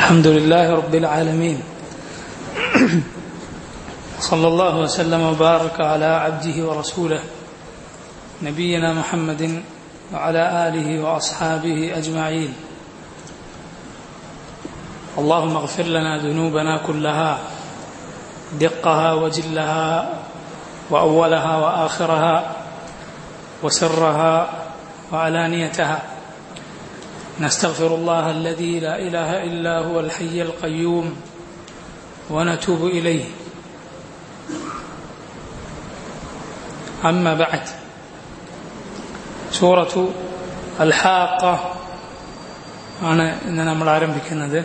الحمد لله رب العالمين صلى الله وسلم وبارك على عبده ورسوله نبينا محمد وعلى اله واصحابه اجمعين اللهم اغفر لنا ذنوبنا كلها دقها وجلها واولها واخرها وسرها وعلانيتها نستغفر الله الذي لا اله الا هو الحي القيوم ونتوب اليه اما بعد സൂറത്തു അൽഹാക്ക ആണ് ഇന്ന് നമ്മൾ ആരംഭിക്കുന്നത്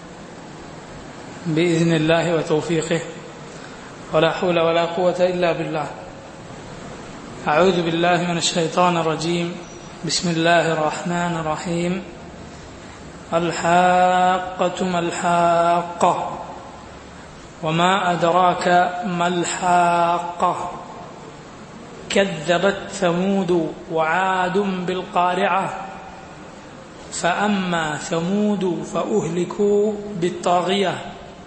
بإذن الله وتوفيقه ولا حول ولا قوة إلا بالله أعوذ بالله من الشيطان الرجيم بسم الله الرحمن الرحيم الحاقة ما الحاقة وما أدراك ما الحاقة كذبت ثمود وعاد بالقارعة فأما ثمود فأهلكوا بالطاغية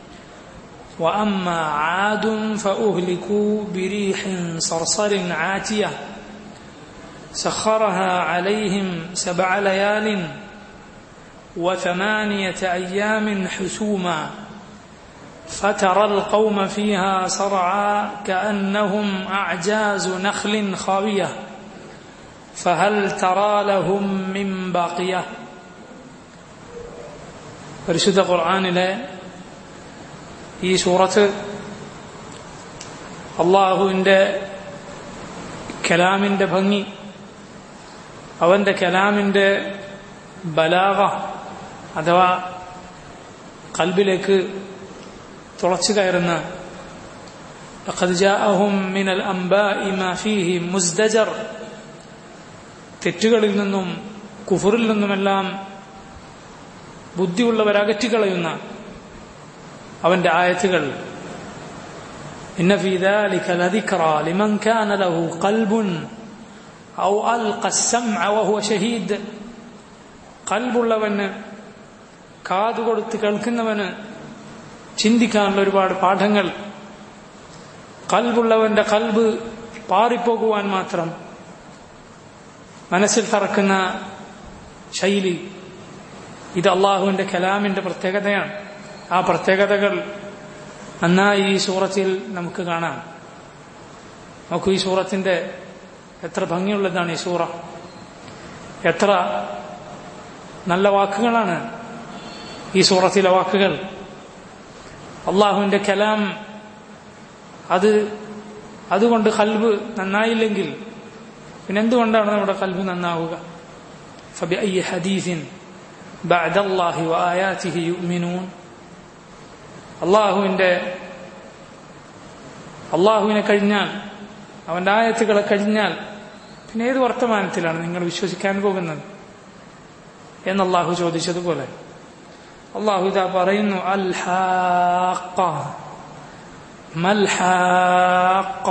وأما عاد فأهلكوا بريح صرصر عاتية سخرها عليهم سبع ليال وثمانية أيام حسوما فترى القوم فيها صرعى كأنهم أعجاز نخل خاوية فهل ترى لهم من باقية പരിശുദ്ധ ഖുർആാനിലെ ഈ സൂറത്ത് അള്ളാഹുവിൻ്റെ കലാമിൻ്റെ ഭംഗി അവൻ്റെ കലാമിൻ്റെ ബലാഗ അഥവാ കൽബിലേക്ക് തുളച്ചു കയറുന്ന لقد جاءهم من الأنباء ما فيه مزدجر തെറ്റുകളിൽ നിന്നും കുഫറിൽ നിന്നുമെല്ലാം ബുദ്ധിയുള്ളവർ അകറ്റിക്കളയുന്ന അവന്റെ ആയത്തുകൾ إن في ذلك لذكرى لمن كان له قلب أو ألقى السمع وهو شهيد കൽബുള്ളവന് കാതു കൊടുത്ത് കേൾക്കുന്നവന് ചിന്തിക്കാനുള്ള ഒരുപാട് പാഠങ്ങൾ കൽബുള്ളവന്റെ കൽബ് പാറിപ്പോകുവാൻ മാത്രം മനസ്സിൽ തറക്കുന്ന ശൈലി ഇത് അള്ളാഹുവിന്റെ കലാമിന്റെ പ്രത്യേകതയാണ് ആ പ്രത്യേകതകൾ നന്നായി ഈ സൂറത്തിൽ നമുക്ക് കാണാം നമുക്ക് ഈ സൂറത്തിന്റെ എത്ര ഭംഗിയുള്ളതാണ് ഈ സൂറ എത്ര നല്ല വാക്കുകളാണ് ഈ സൂറത്തിലെ വാക്കുകൾ അള്ളാഹുവിന്റെ കലാം അത് അതുകൊണ്ട് കൽബ് നന്നായില്ലെങ്കിൽ പിന്നെ എന്തുകൊണ്ടാണ് നമ്മുടെ കൽബ് നന്നാവുക فبأي حديث بعد الله وآياته يؤمنون അള്ളാഹുവിന്റെ അള്ളാഹുവിനെ കഴിഞ്ഞാൽ അവന്റെ ആയത്തുകളെ കഴിഞ്ഞാൽ പിന്നെ ഏത് വർത്തമാനത്തിലാണ് നിങ്ങൾ വിശ്വസിക്കാൻ പോകുന്നത് എന്ന് അള്ളാഹു ചോദിച്ചതുപോലെ അള്ളാഹു ഇതാ പറയുന്നു അൽഹാഖ മൽഹാഖ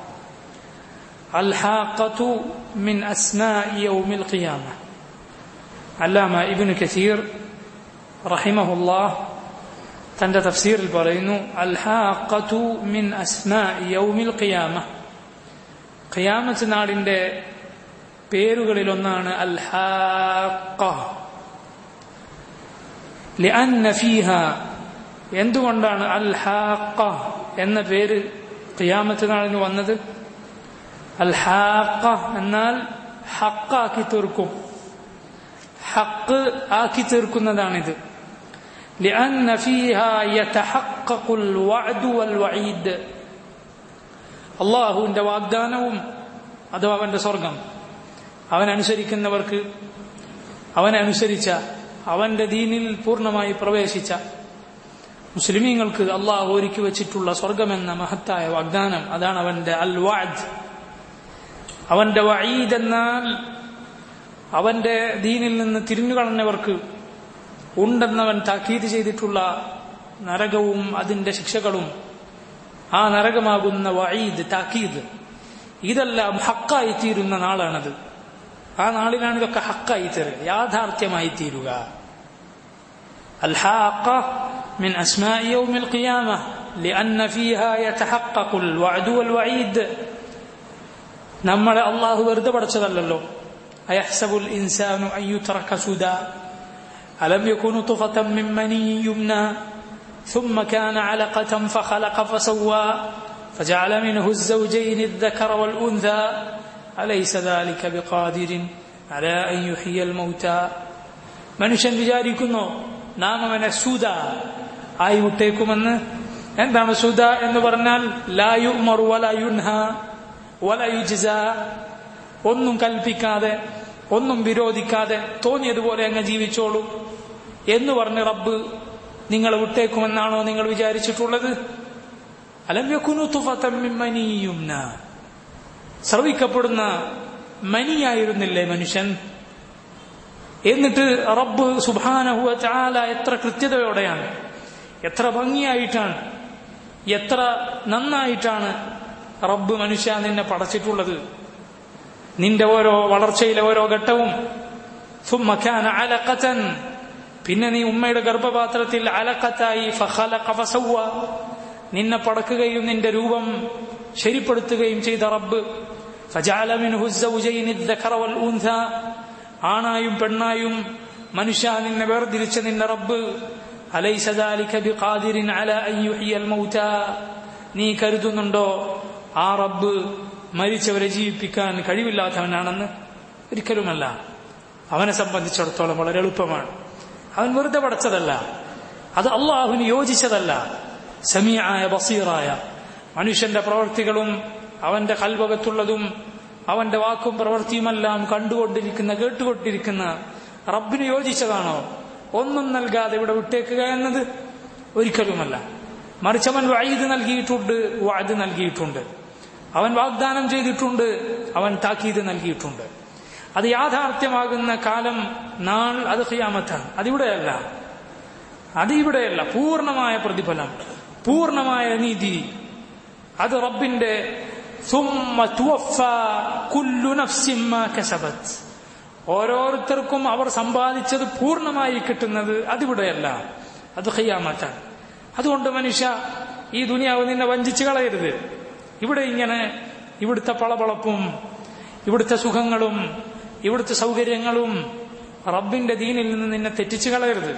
الحاقة من أسماء يوم القيامة علامة ابن كثير رحمه الله തന്റെ തഫ്സീറിൽ പറയുന്നു അൽഹാഖത്തു മിൻ അസ്മാ യൗമിൽ ഖിയാമ ഖിയാമത്ത് നാടിന്റെ പേരുകളിൽ ഒന്നാണ് അൽഹാഖ لأن فيها എന്തുകൊണ്ടാണ് അൽഹാഖ എന്ന പേര് ഖിയാമത്ത് നാളിന് വന്നത് അൽഹാഖ എന്നാൽ ഹക്കാക്കി തീർക്കും ഹക്ക് ആക്കി തീർക്കുന്നതാണിത് لأن فيها يتحقق الوعد والوعيد അള്ളാഹുവിന്റെ വാഗ്ദാനവും അഥവാ അവന്റെ സ്വർഗം അവൻ അനുസരിക്കുന്നവർക്ക് അവനെ അനുസരിച്ച അവന്റെ ദീനിൽ പൂർണ്ണമായി പ്രവേശിച്ച മുസ്ലിമീങ്ങൾക്ക് അള്ളാഹു ഒരുക്കി വെച്ചിട്ടുള്ള സ്വർഗമെന്ന മഹത്തായ വാഗ്ദാനം അതാണ് അവന്റെ അൽ വാദ് അവന്റെ വഈദ് എന്നാൽ അവന്റെ ദീനിൽ നിന്ന് തിരിഞ്ഞുകളഞ്ഞവർക്ക് ഉണ്ടെന്നവൻ താക്കീത് ചെയ്തിട്ടുള്ള നരകവും അതിന്റെ ശിക്ഷകളും ആ നരകമാകുന്ന വഈദ് താക്കീത് ഇതെല്ലാം ഹക്കായി തീരുന്ന നാളാണത് ആ നാളിലാണ് ഇതൊക്കെ ഹക്കായി തീരുക യാഥാർത്ഥ്യമായി തീരുക الحاقة من أسماء يوم القيامة لأن فيها يتحقق الوعد والوعيد നമ്മളെ അള്ളാഹു വെറുതെ പഠിച്ചതല്ലല്ലോ അയഹ്സബുൽ ഇൻസാനു അൻ യുത്രക സുദാ അലം യകുനു തുഫതൻ മിൻ മനി യുംനാ ثم كان علقة فخلق فسوى فجعل منه الزوجين الذكر والأنثى أليس ذلك بقادر على أن يحيي الموتى മനുഷ്യൻ വിചാരിക്കുന്നു നാം അവനെ സുത ആയി വിട്ടേക്കുമെന്ന് എന്താണ് സുത എന്ന് പറഞ്ഞാൽ ലായു മറുവലയുൻഹ വലയുജിസ ഒന്നും കൽപ്പിക്കാതെ ഒന്നും വിരോധിക്കാതെ തോന്നിയതുപോലെ അങ്ങ് ജീവിച്ചോളൂ എന്ന് പറഞ്ഞ് റബ്ബ് നിങ്ങളെ വിട്ടേക്കുമെന്നാണോ നിങ്ങൾ വിചാരിച്ചിട്ടുള്ളത് അലമ്യക്കുനുത്തുഫത്തമ്മിമനിയുംന ശ്രവിക്കപ്പെടുന്ന മനിയായിരുന്നില്ലേ മനുഷ്യൻ എന്നിട്ട് റബ്ബ് സുബാനഹുവ ചാല എത്ര കൃത്യതയോടെയാണ് എത്ര ഭംഗിയായിട്ടാണ് എത്ര നന്നായിട്ടാണ് റബ്ബ് മനുഷ്യ നിന്നെ പടച്ചിട്ടുള്ളത് നിന്റെ ഓരോ വളർച്ചയിലെ ഓരോ ഘട്ടവും സുമ്മഖാന അലക്കത്തൻ പിന്നെ നീ ഉമ്മയുടെ ഗർഭപാത്രത്തിൽ അലക്കത്തായി ഫഖലഖ ഫസവ്വ നിന്നെ പടക്കുകയും നിന്റെ രൂപം ശരിപ്പെടുത്തുകയും ചെയ്ത റബ്ബ് ഫജഅല മിൻഹു الزوجين الذكر والانثى ആണായും പെണ്ണായും മനുഷ്യ നിന്നെ വേർതിരിച്ച നിന്റെ റബ്ബ് അലൈസ ذلك بقادر على ان يحيي الموتى നീ കരുതുന്നുണ്ടോ ആ റബ്ബ് മരിച്ചവരെ ജീവിപ്പിക്കാൻ കഴിവില്ലാത്തവനാണെന്ന് ഒരിക്കലുമല്ല അവനെ സംബന്ധിച്ചിടത്തോളം വളരെ എളുപ്പമാണ് അവൻ വെറുതെ പടച്ചതല്ല അത് അള്ളാഹുവിന് യോജിച്ചതല്ല സമീആയ ബസീറായ മനുഷ്യന്റെ പ്രവൃത്തികളും അവന്റെ കൽവകത്തുള്ളതും അവന്റെ വാക്കും പ്രവൃത്തിയുമെല്ലാം കണ്ടുകൊണ്ടിരിക്കുന്ന കേട്ടുകൊണ്ടിരിക്കുന്ന റബ്ബിന് യോജിച്ചതാണോ ഒന്നും നൽകാതെ ഇവിടെ വിട്ടേക്കുക എന്നത് ഒരിക്കലുമല്ല മറിച്ച് അവൻ വൈദ് നൽകിയിട്ടുണ്ട് വാദ് നൽകിയിട്ടുണ്ട് അവൻ വാഗ്ദാനം ചെയ്തിട്ടുണ്ട് അവൻ താക്കീത് നൽകിയിട്ടുണ്ട് അത് യാഥാർത്ഥ്യമാകുന്ന കാലം നാൾ അത് ഖിയാമത്താണ് അതിവിടെയല്ല അത് ഇവിടെയല്ല പൂർണ്ണമായ പ്രതിഫലം പൂർണ്ണമായ നീതി അത് റബ്ബിന്റെ ثم توفى كل نفس ما كسبت ഓരോരുത്തർക്കും അവർ സമ്പാദിച്ചത് പൂർണ്ണമായി കിട്ടുന്നത് അതിവിടെയല്ല അത് ഖിയാമത്താണ് അതുകൊണ്ട് മനുഷ്യ ഈ ദുനിയാവ് നിന്നെ വഞ്ചിച്ചു കളയരുത് ഇവിടെ ഇങ്ങനെ ഇവിടുത്തെ പളപളപ്പും ഇവിടുത്തെ സുഖങ്ങളും ഇവിടുത്തെ സൗകര്യങ്ങളും റബ്ബിന്റെ ദീനിൽ നിന്ന് നിന്നെ തെറ്റിച്ചു കളയരുത്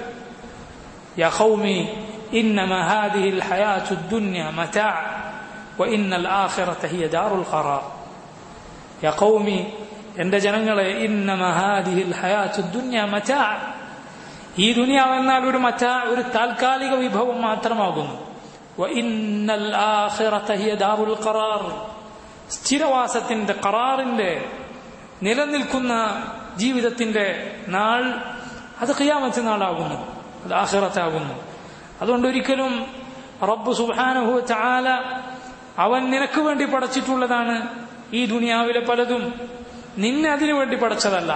യഹൗമി إنما هذه الحياة الدنيا متاع وإن الآخرة هي دار القرار يا قومي എന്റെ ജനങ്ങളെ ഇന്നമ ഹാദിഹിൽ ഹയാത്തു ദുന്യ മറ്റാ ഈ ദുനിയാവ് എന്നാൽ ഒരു മറ്റാ ഒരു താൽക്കാലിക വിഭവം മാത്രമാകുന്നു വഇന്നൽ ആഖിറത ഹിയ ദാറുൽ ഖറാർ സ്ഥിരവാസത്തിന്റെ ഖറാറിന്റെ നിലനിൽക്കുന്ന ജീവിതത്തിന്റെ നാൾ അത് ഖിയാമത്ത് നാളാകുന്നു അത് ആഖിറത്താകുന്നു അതുകൊണ്ട് ഒരിക്കലും റബ്ബ് സുബ്ഹാനഹു തആല അവൻ നിനക്ക് വേണ്ടി പടച്ചിട്ടുള്ളതാണ് ഈ ദുനിയാവിലെ പലതും നിന്നെ അതിനു വേണ്ടി പടച്ചതല്ല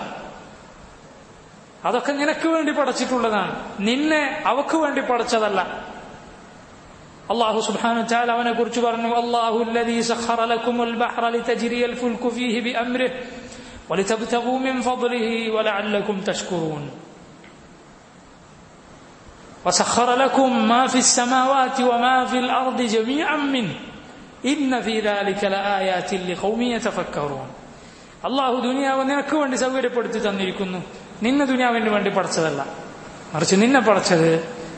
അതൊക്കെ നിനക്ക് വേണ്ടി പടച്ചിട്ടുള്ളതാണ് നിന്നെ അവക്ക് വേണ്ടി പടച്ചതല്ല അള്ളാഹു സുബ്ഹാനഹു വതആല അവനെ കുറിച്ച് പറഞ്ഞു അല്ലാഹു الذي سخر لكم البحر لتجري الفلك فيه بأمره ولتبتغوا من فضله ولعلكم تشكرون وسخر لكم ما في السماوات وما في الأرض جميعا منه إن في ذلك لآيات لقوم يتفكرون അള്ളാഹു ദുനിയാവ് നിനക്ക് വേണ്ടി സൗകര്യപ്പെടുത്തി തന്നിരിക്കുന്നു നിന്നെ ദുനിയാവിന് വേണ്ടി പഠിച്ചതല്ല മറിച്ച് നിന്നെ പഠിച്ചത്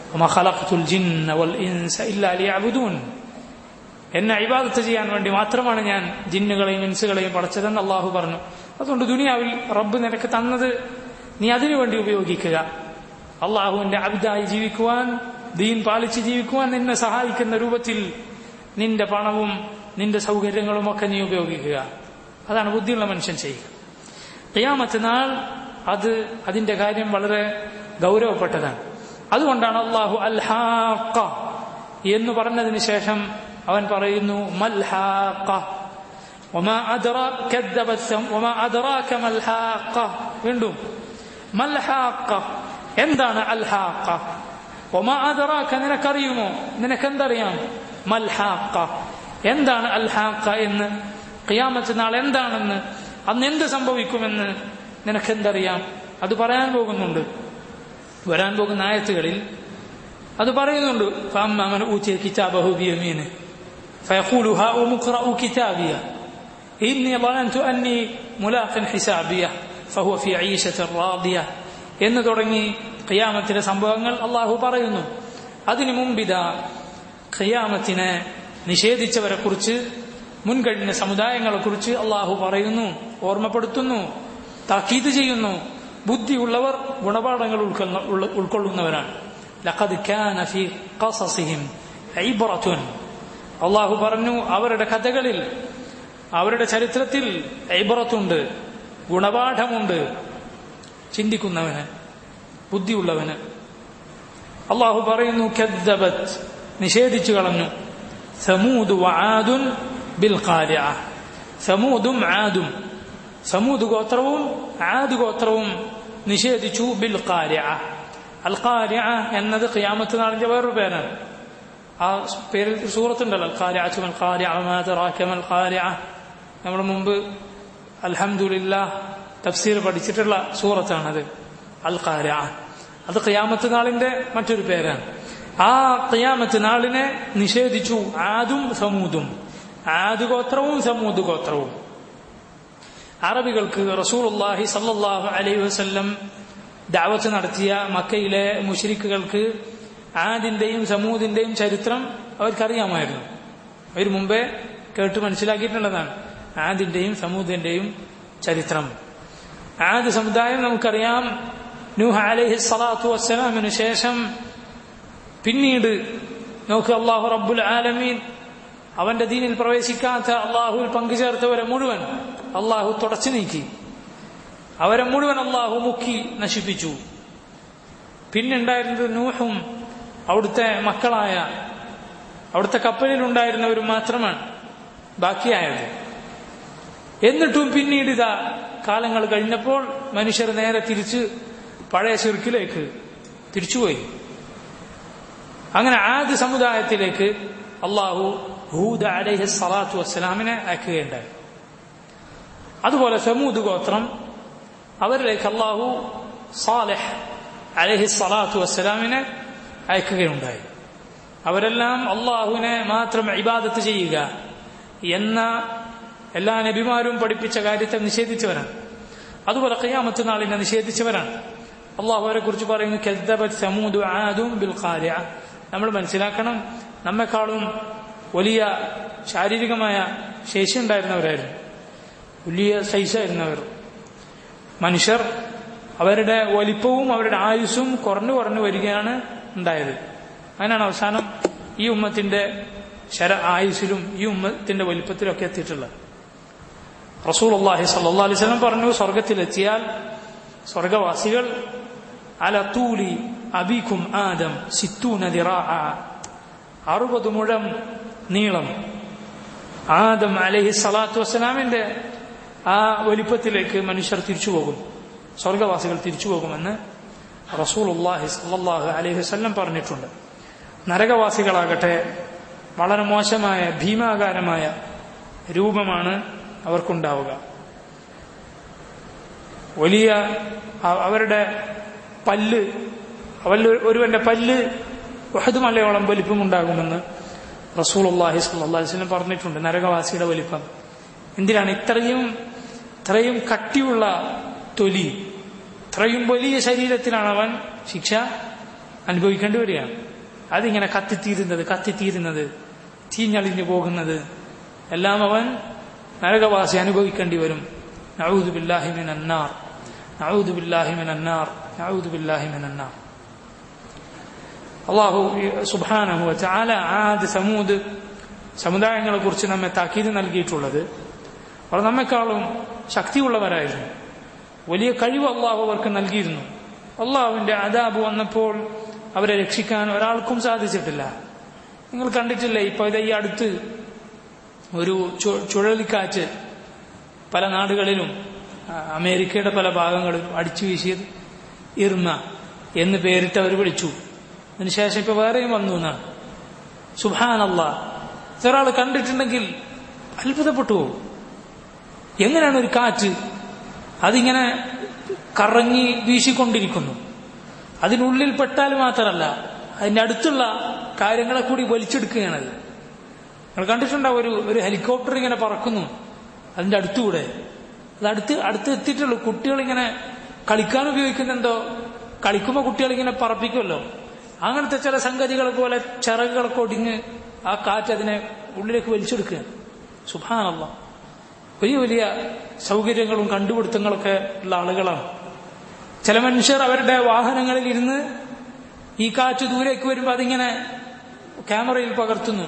എന്നെ ഇബാദത്ത് ചെയ്യാൻ വേണ്ടി മാത്രമാണ് ഞാൻ ജിന്നുകളെയും ഇൻസുകളെയും പഠിച്ചതെന്ന് അള്ളാഹു പറഞ്ഞു അതുകൊണ്ട് ദുനിയാവിൽ റബ്ബ് നിനക്ക് തന്നത് നീ അതിനു വേണ്ടി ഉപയോഗിക്കുക അള്ളാഹുവിന്റെ അബിതായി ജീവിക്കുവാൻ ദീൻ പാലിച്ച് ജീവിക്കുവാൻ നിന്നെ സഹായിക്കുന്ന രൂപത്തിൽ നിന്റെ പണവും നിന്റെ സൗകര്യങ്ങളും ഒക്കെ നീ ഉപയോഗിക്കുക അതാണ് ബുദ്ധിയുള്ള മനുഷ്യൻ ചെയ്യുക ഖിയാമത്ത് നാൾ അത് അതിന്റെ കാര്യം വളരെ ഗൗരവപ്പെട്ടതാണ് അതുകൊണ്ടാണ് അള്ളാഹു അൽഹാഖ എന്ന് പറഞ്ഞതിന് ശേഷം അവൻ പറയുന്നു മൽഹാഖ وما أدراك كذب الثم وما أدراك ما الحاقة വീണ്ടും മൽഹാഖ എന്താണ് അൽഹാഖ ഒമാ അദറാക്ക നിനക്കറിയുമോ നിനക്കെന്തറിയാം മൽഹാഖ എന്താണ് അൽഹാഖ എന്ന് ഖിയാമത്ത് നാൾ എന്താണെന്ന് അന്ന് എന്ത് സംഭവിക്കുമെന്ന് നിനക്കെന്തറിയാം അത് പറയാൻ പോകുന്നുണ്ട് വരാൻ പോകുന്ന ആയത്തുകളിൽ അത് പറയുന്നുണ്ട് ഫഅമ്മ ഊതിയ കിതാബഹു ബിയമീന് ഫയഖൂലു ഹാഉം ഇഖ്റഉ കിതാബിയ ഇന്നി ظننت അന്നി മുലാഖിൻ ഹിസാബിയ ഫഹുവ ഫീ ഈശത്തിൻ റാദിയ എന്ന് തുടങ്ങി ഖിയാമത്തിലെ സംഭവങ്ങൾ അള്ളാഹു പറയുന്നു അതിനു മുമ്പിതാ ഖിയാമത്തിനെ നിഷേധിച്ചവരെ കുറിച്ച് മുൻകഴിഞ്ഞ സമുദായങ്ങളെ കുറിച്ച് അള്ളാഹു പറയുന്നു ഓർമ്മപ്പെടുത്തുന്നു താക്കീത് ചെയ്യുന്നു ബുദ്ധിയുള്ളവർ ഗുണപാഠങ്ങൾ ഉൾക്കൊള്ള- ഉള്ള- ഉൾക്കൊള്ളുന്നവരാണ് ലഖദ് കാന ഫീ ഖസസിഹിം ഇബ്റത്തുൻ അള്ളാഹു പറഞ്ഞു അവരുടെ കഥകളിൽ അവരുടെ ചരിത്രത്തിൽ ഇബ്റത്തുണ്ട് ഗുണപാഠമുണ്ട് ചിന്തിക്കുന്നവന് ബുദ്ധിയുള്ളവന് അള്ളാഹു പറയുന്നു കദ്ദബത് നിഷേധിച്ചു കളഞ്ഞു സമൂദ് വആദുൻ ബിൽ ഖാരിഅ സമൂദും ആദും സമൂദ് ഗോത്രവും ആദ് ഗോത്രവും നിഷേധിച്ചു ബിൽ ഖാരിഅ അൽ ഖാരിഅ എന്നത് ഖിയാമത്ത് നാളിന്റെ വേറൊരു പേരാണ് ആ പേരിൽ ഒരു സൂറത്തുണ്ടല്ലോ അൽ ഖാരിഅത്തു മൽ ഖാരിഅ വമാ അദ്റാക മൽ ഖാരിഅ നമ്മൾ മുമ്പ് അൽഹംദുലില്ലാ തഫ്സീർ പഠിച്ചിട്ടുള്ള സൂറത്താണത് അൽ ഖാരിഅ അത് ഖിയാമത്ത് നാളിന്റെ മറ്റൊരു പേരാണ് ആ ഖിയാമത്ത് നാളിനെ നിഷേധിച്ചു ആദും സമൂദും ആദ് ഗോത്രവും സമൂദ് ഗോത്രവും അറബികൾക്ക് റസൂലുള്ളാഹി സല്ലല്ലാഹു അലൈഹി വസല്ലം ദഅവത്ത് നടത്തിയ മക്കയിലെ മുശ്രിക്കുകൾക്ക് ആദിന്റെയും സമൂദിന്റെയും ചരിത്രം അവർക്കറിയാമായിരുന്നു അവർ മുമ്പേ കേട്ട് മനസ്സിലാക്കിയിട്ടുള്ളതാണ് ആദിന്റെയും സമൂദിന്റെയും ചരിത്രം ആദ് സമുദായം നമുക്കറിയാം നൂഹ് അലൈഹി സ്വലാത്തു വസ്സലാമിന് ശേഷം പിന്നീട് നോക്ക് അള്ളാഹു റബ്ബുൽ ആലമീൻ അവന്റെ ദീനിൽ പ്രവേശിക്കാത്ത അള്ളാഹുവിൽ പങ്കുചേർത്തവരെ മുഴുവൻ അള്ളാഹു തുടച്ചു നീക്കി അവരെ മുഴുവൻ അള്ളാഹു മുക്കി നശിപ്പിച്ചു പിന്നുണ്ടായിരുന്നത് നൂഹും അവിടുത്തെ മക്കളായ അവിടുത്തെ കപ്പലിലുണ്ടായിരുന്നവരും മാത്രമാണ് ബാക്കിയായത് എന്നിട്ടും പിന്നീട് ഇതാ കാലങ്ങൾ കഴിഞ്ഞപ്പോൾ മനുഷ്യർ നേരെ തിരിച്ച് പഴയ ചെറുക്കിലേക്ക് തിരിച്ചുപോയി അങ്ങനെ ആദ്യ സമുദായത്തിലേക്ക് അള്ളാഹു ഹൂദ അലൈഹി സ്വലാത്തു വസ്സലാമിനെ അയക്കുകയുണ്ടായി അതുപോലെ സമൂദ് ഗോത്രം അവരിലേക്ക് അള്ളാഹു സാലെഹ് അലഹി സ്വലാത്തു വസ്സലാമിനെ അയക്കുകയുണ്ടായി അവരെല്ലാം അള്ളാഹുവിനെ മാത്രം ഇബാദത്ത് ചെയ്യുക എന്ന എല്ലാ നബിമാരും പഠിപ്പിച്ച കാര്യത്തെ നിഷേധിച്ചവരാണ് അതുപോലെ ഖിയാമത്ത് നാളിനെ നിഷേധിച്ചവരാണ് അള്ളാഹു അവരെ കുറിച്ച് പറയുന്നു കെദ്ദബത് സമൂദ് ആദും ബിൽ ഖാരിഅ നമ്മൾ മനസ്സിലാക്കണം നമ്മെക്കാളും വലിയ ശാരീരികമായ ശേഷി ഉണ്ടായിരുന്നവരായിരുന്നു വലിയ സൈസായിരുന്നവർ മനുഷ്യർ അവരുടെ വലിപ്പവും അവരുടെ ആയുസ്സും കുറഞ്ഞു കുറഞ്ഞു വരികയാണ് ഉണ്ടായത് അങ്ങനെയാണ് അവസാനം ഈ ഉമ്മത്തിന്റെ ശര ആയുസ്സിലും ഈ ഉമ്മത്തിന്റെ വലിപ്പത്തിലും ഒക്കെ എത്തിയിട്ടുള്ളത് റസൂൽ അള്ളാഹി സല്ലാ അലൈവലം പറഞ്ഞു സ്വർഗത്തിലെത്തിയാൽ സ്വർഗവാസികൾ അല തൂലി അബിക്കും ആദം സിത്തൂന ദിറാ അറുപത് മുഴം നീളം ആദം അലഹി സ്വലാത്തു വസ്സലാമിന്റെ ആ വലിപ്പത്തിലേക്ക് മനുഷ്യർ തിരിച്ചു പോകും സ്വർഗവാസികൾ തിരിച്ചു പോകുമെന്ന് റസൂൽ അള്ളാഹി സല്ലാഹു അലൈഹി വസ്ല്ലം പറഞ്ഞിട്ടുണ്ട് നരകവാസികളാകട്ടെ വളരെ മോശമായ ഭീമാകാരമായ രൂപമാണ് അവർക്കുണ്ടാവുക വലിയ അവരുടെ പല്ല് അവരിൽ ഒരുവന്റെ പല്ല് വഹദ് മലയോളം വലിപ്പമുണ്ടാകുമെന്ന് റസൂൽ അള്ളാഹി സല്ലാ വസ്ലം പറഞ്ഞിട്ടുണ്ട് നരകവാസിയുടെ വലിപ്പം എന്തിനാണ് ഇത്രയും ഇത്രയും കട്ടിയുള്ള തൊലി ഇത്രയും വലിയ ശരീരത്തിലാണ് അവൻ ശിക്ഷ അനുഭവിക്കേണ്ടി വരികയാണ് അതിങ്ങനെ കത്തിത്തീരുന്നത് കത്തിത്തീരുന്നത് തീഞ്ഞളിഞ്ഞു പോകുന്നത് എല്ലാം അവൻ നരകവാസി അനുഭവിക്കേണ്ടി വരും നഊദു ബില്ലാഹിമിൻ അന്നാർ നഊദു ബില്ലാഹിമിൻ അന്നാർ നഊദു ബില്ലാഹിമിൻ അന്നാർ അള്ളാഹു സുബാനഹു ചാല ആദ് സമൂദ് സമുദായങ്ങളെ കുറിച്ച് നമ്മെ താക്കീത് നൽകിയിട്ടുള്ളത് അവർ നമ്മെക്കാളും ശക്തിയുള്ളവരായിരുന്നു വലിയ കഴിവ് അള്ളാഹു അവർക്ക് നൽകിയിരുന്നു അള്ളാഹുവിന്റെ അദാബ് വന്നപ്പോൾ അവരെ രക്ഷിക്കാൻ ഒരാൾക്കും സാധിച്ചിട്ടില്ല നിങ്ങൾ കണ്ടിട്ടില്ലേ ഇപ്പൊ ഇത് ഈ അടുത്ത് ഒരു ചുഴലിക്കാറ്റ് പല നാടുകളിലും അമേരിക്കയുടെ പല ഭാഗങ്ങളിലും അടിച്ചു വീശിയത് ഇർമ എന്ന് പേരിട്ട് അവർ വിളിച്ചു അതിനുശേഷം ഇപ്പൊ വേറെയും വന്നു എന്നാണ് സുഹാനല്ല ഒരാൾ കണ്ടിട്ടുണ്ടെങ്കിൽ അത്ഭുതപ്പെട്ടു പോകും എങ്ങനെയാണ് ഒരു കാറ്റ് അതിങ്ങനെ കറങ്ങി വീശിക്കൊണ്ടിരിക്കുന്നു അതിനുള്ളിൽ പെട്ടാൽ മാത്രമല്ല അതിന്റെ അടുത്തുള്ള കാര്യങ്ങളെ കൂടി വലിച്ചെടുക്കുകയാണത് നിങ്ങൾ കണ്ടിട്ടുണ്ടാവും ഒരു ഒരു ഹെലികോപ്റ്റർ ഇങ്ങനെ പറക്കുന്നു അതിന്റെ അടുത്തുകൂടെ അത് അടുത്ത് അടുത്ത് എത്തിയിട്ടുള്ളൂ കുട്ടികൾ ഇങ്ങനെ കളിക്കാൻ ഉപയോഗിക്കുന്നെന്തോ കളിക്കുമ്പോൾ കുട്ടികൾ ഇങ്ങനെ പറപ്പിക്കുമല്ലോ അങ്ങനത്തെ ചില സംഗതികൾ പോലെ ചിറകുകളൊക്കെ ഒടിഞ്ഞ് ആ കാറ്റ് അതിനെ ഉള്ളിലേക്ക് വലിച്ചെടുക്കുകയാണ് സുഭാനല്ല വലിയ വലിയ സൗകര്യങ്ങളും കണ്ടുപിടുത്തങ്ങളൊക്കെ ഉള്ള ആളുകളാണ് ചില മനുഷ്യർ അവരുടെ വാഹനങ്ങളിൽ ഇരുന്ന് ഈ കാറ്റ് ദൂരേക്ക് വരുമ്പോൾ അതിങ്ങനെ ക്യാമറയിൽ പകർത്തുന്നു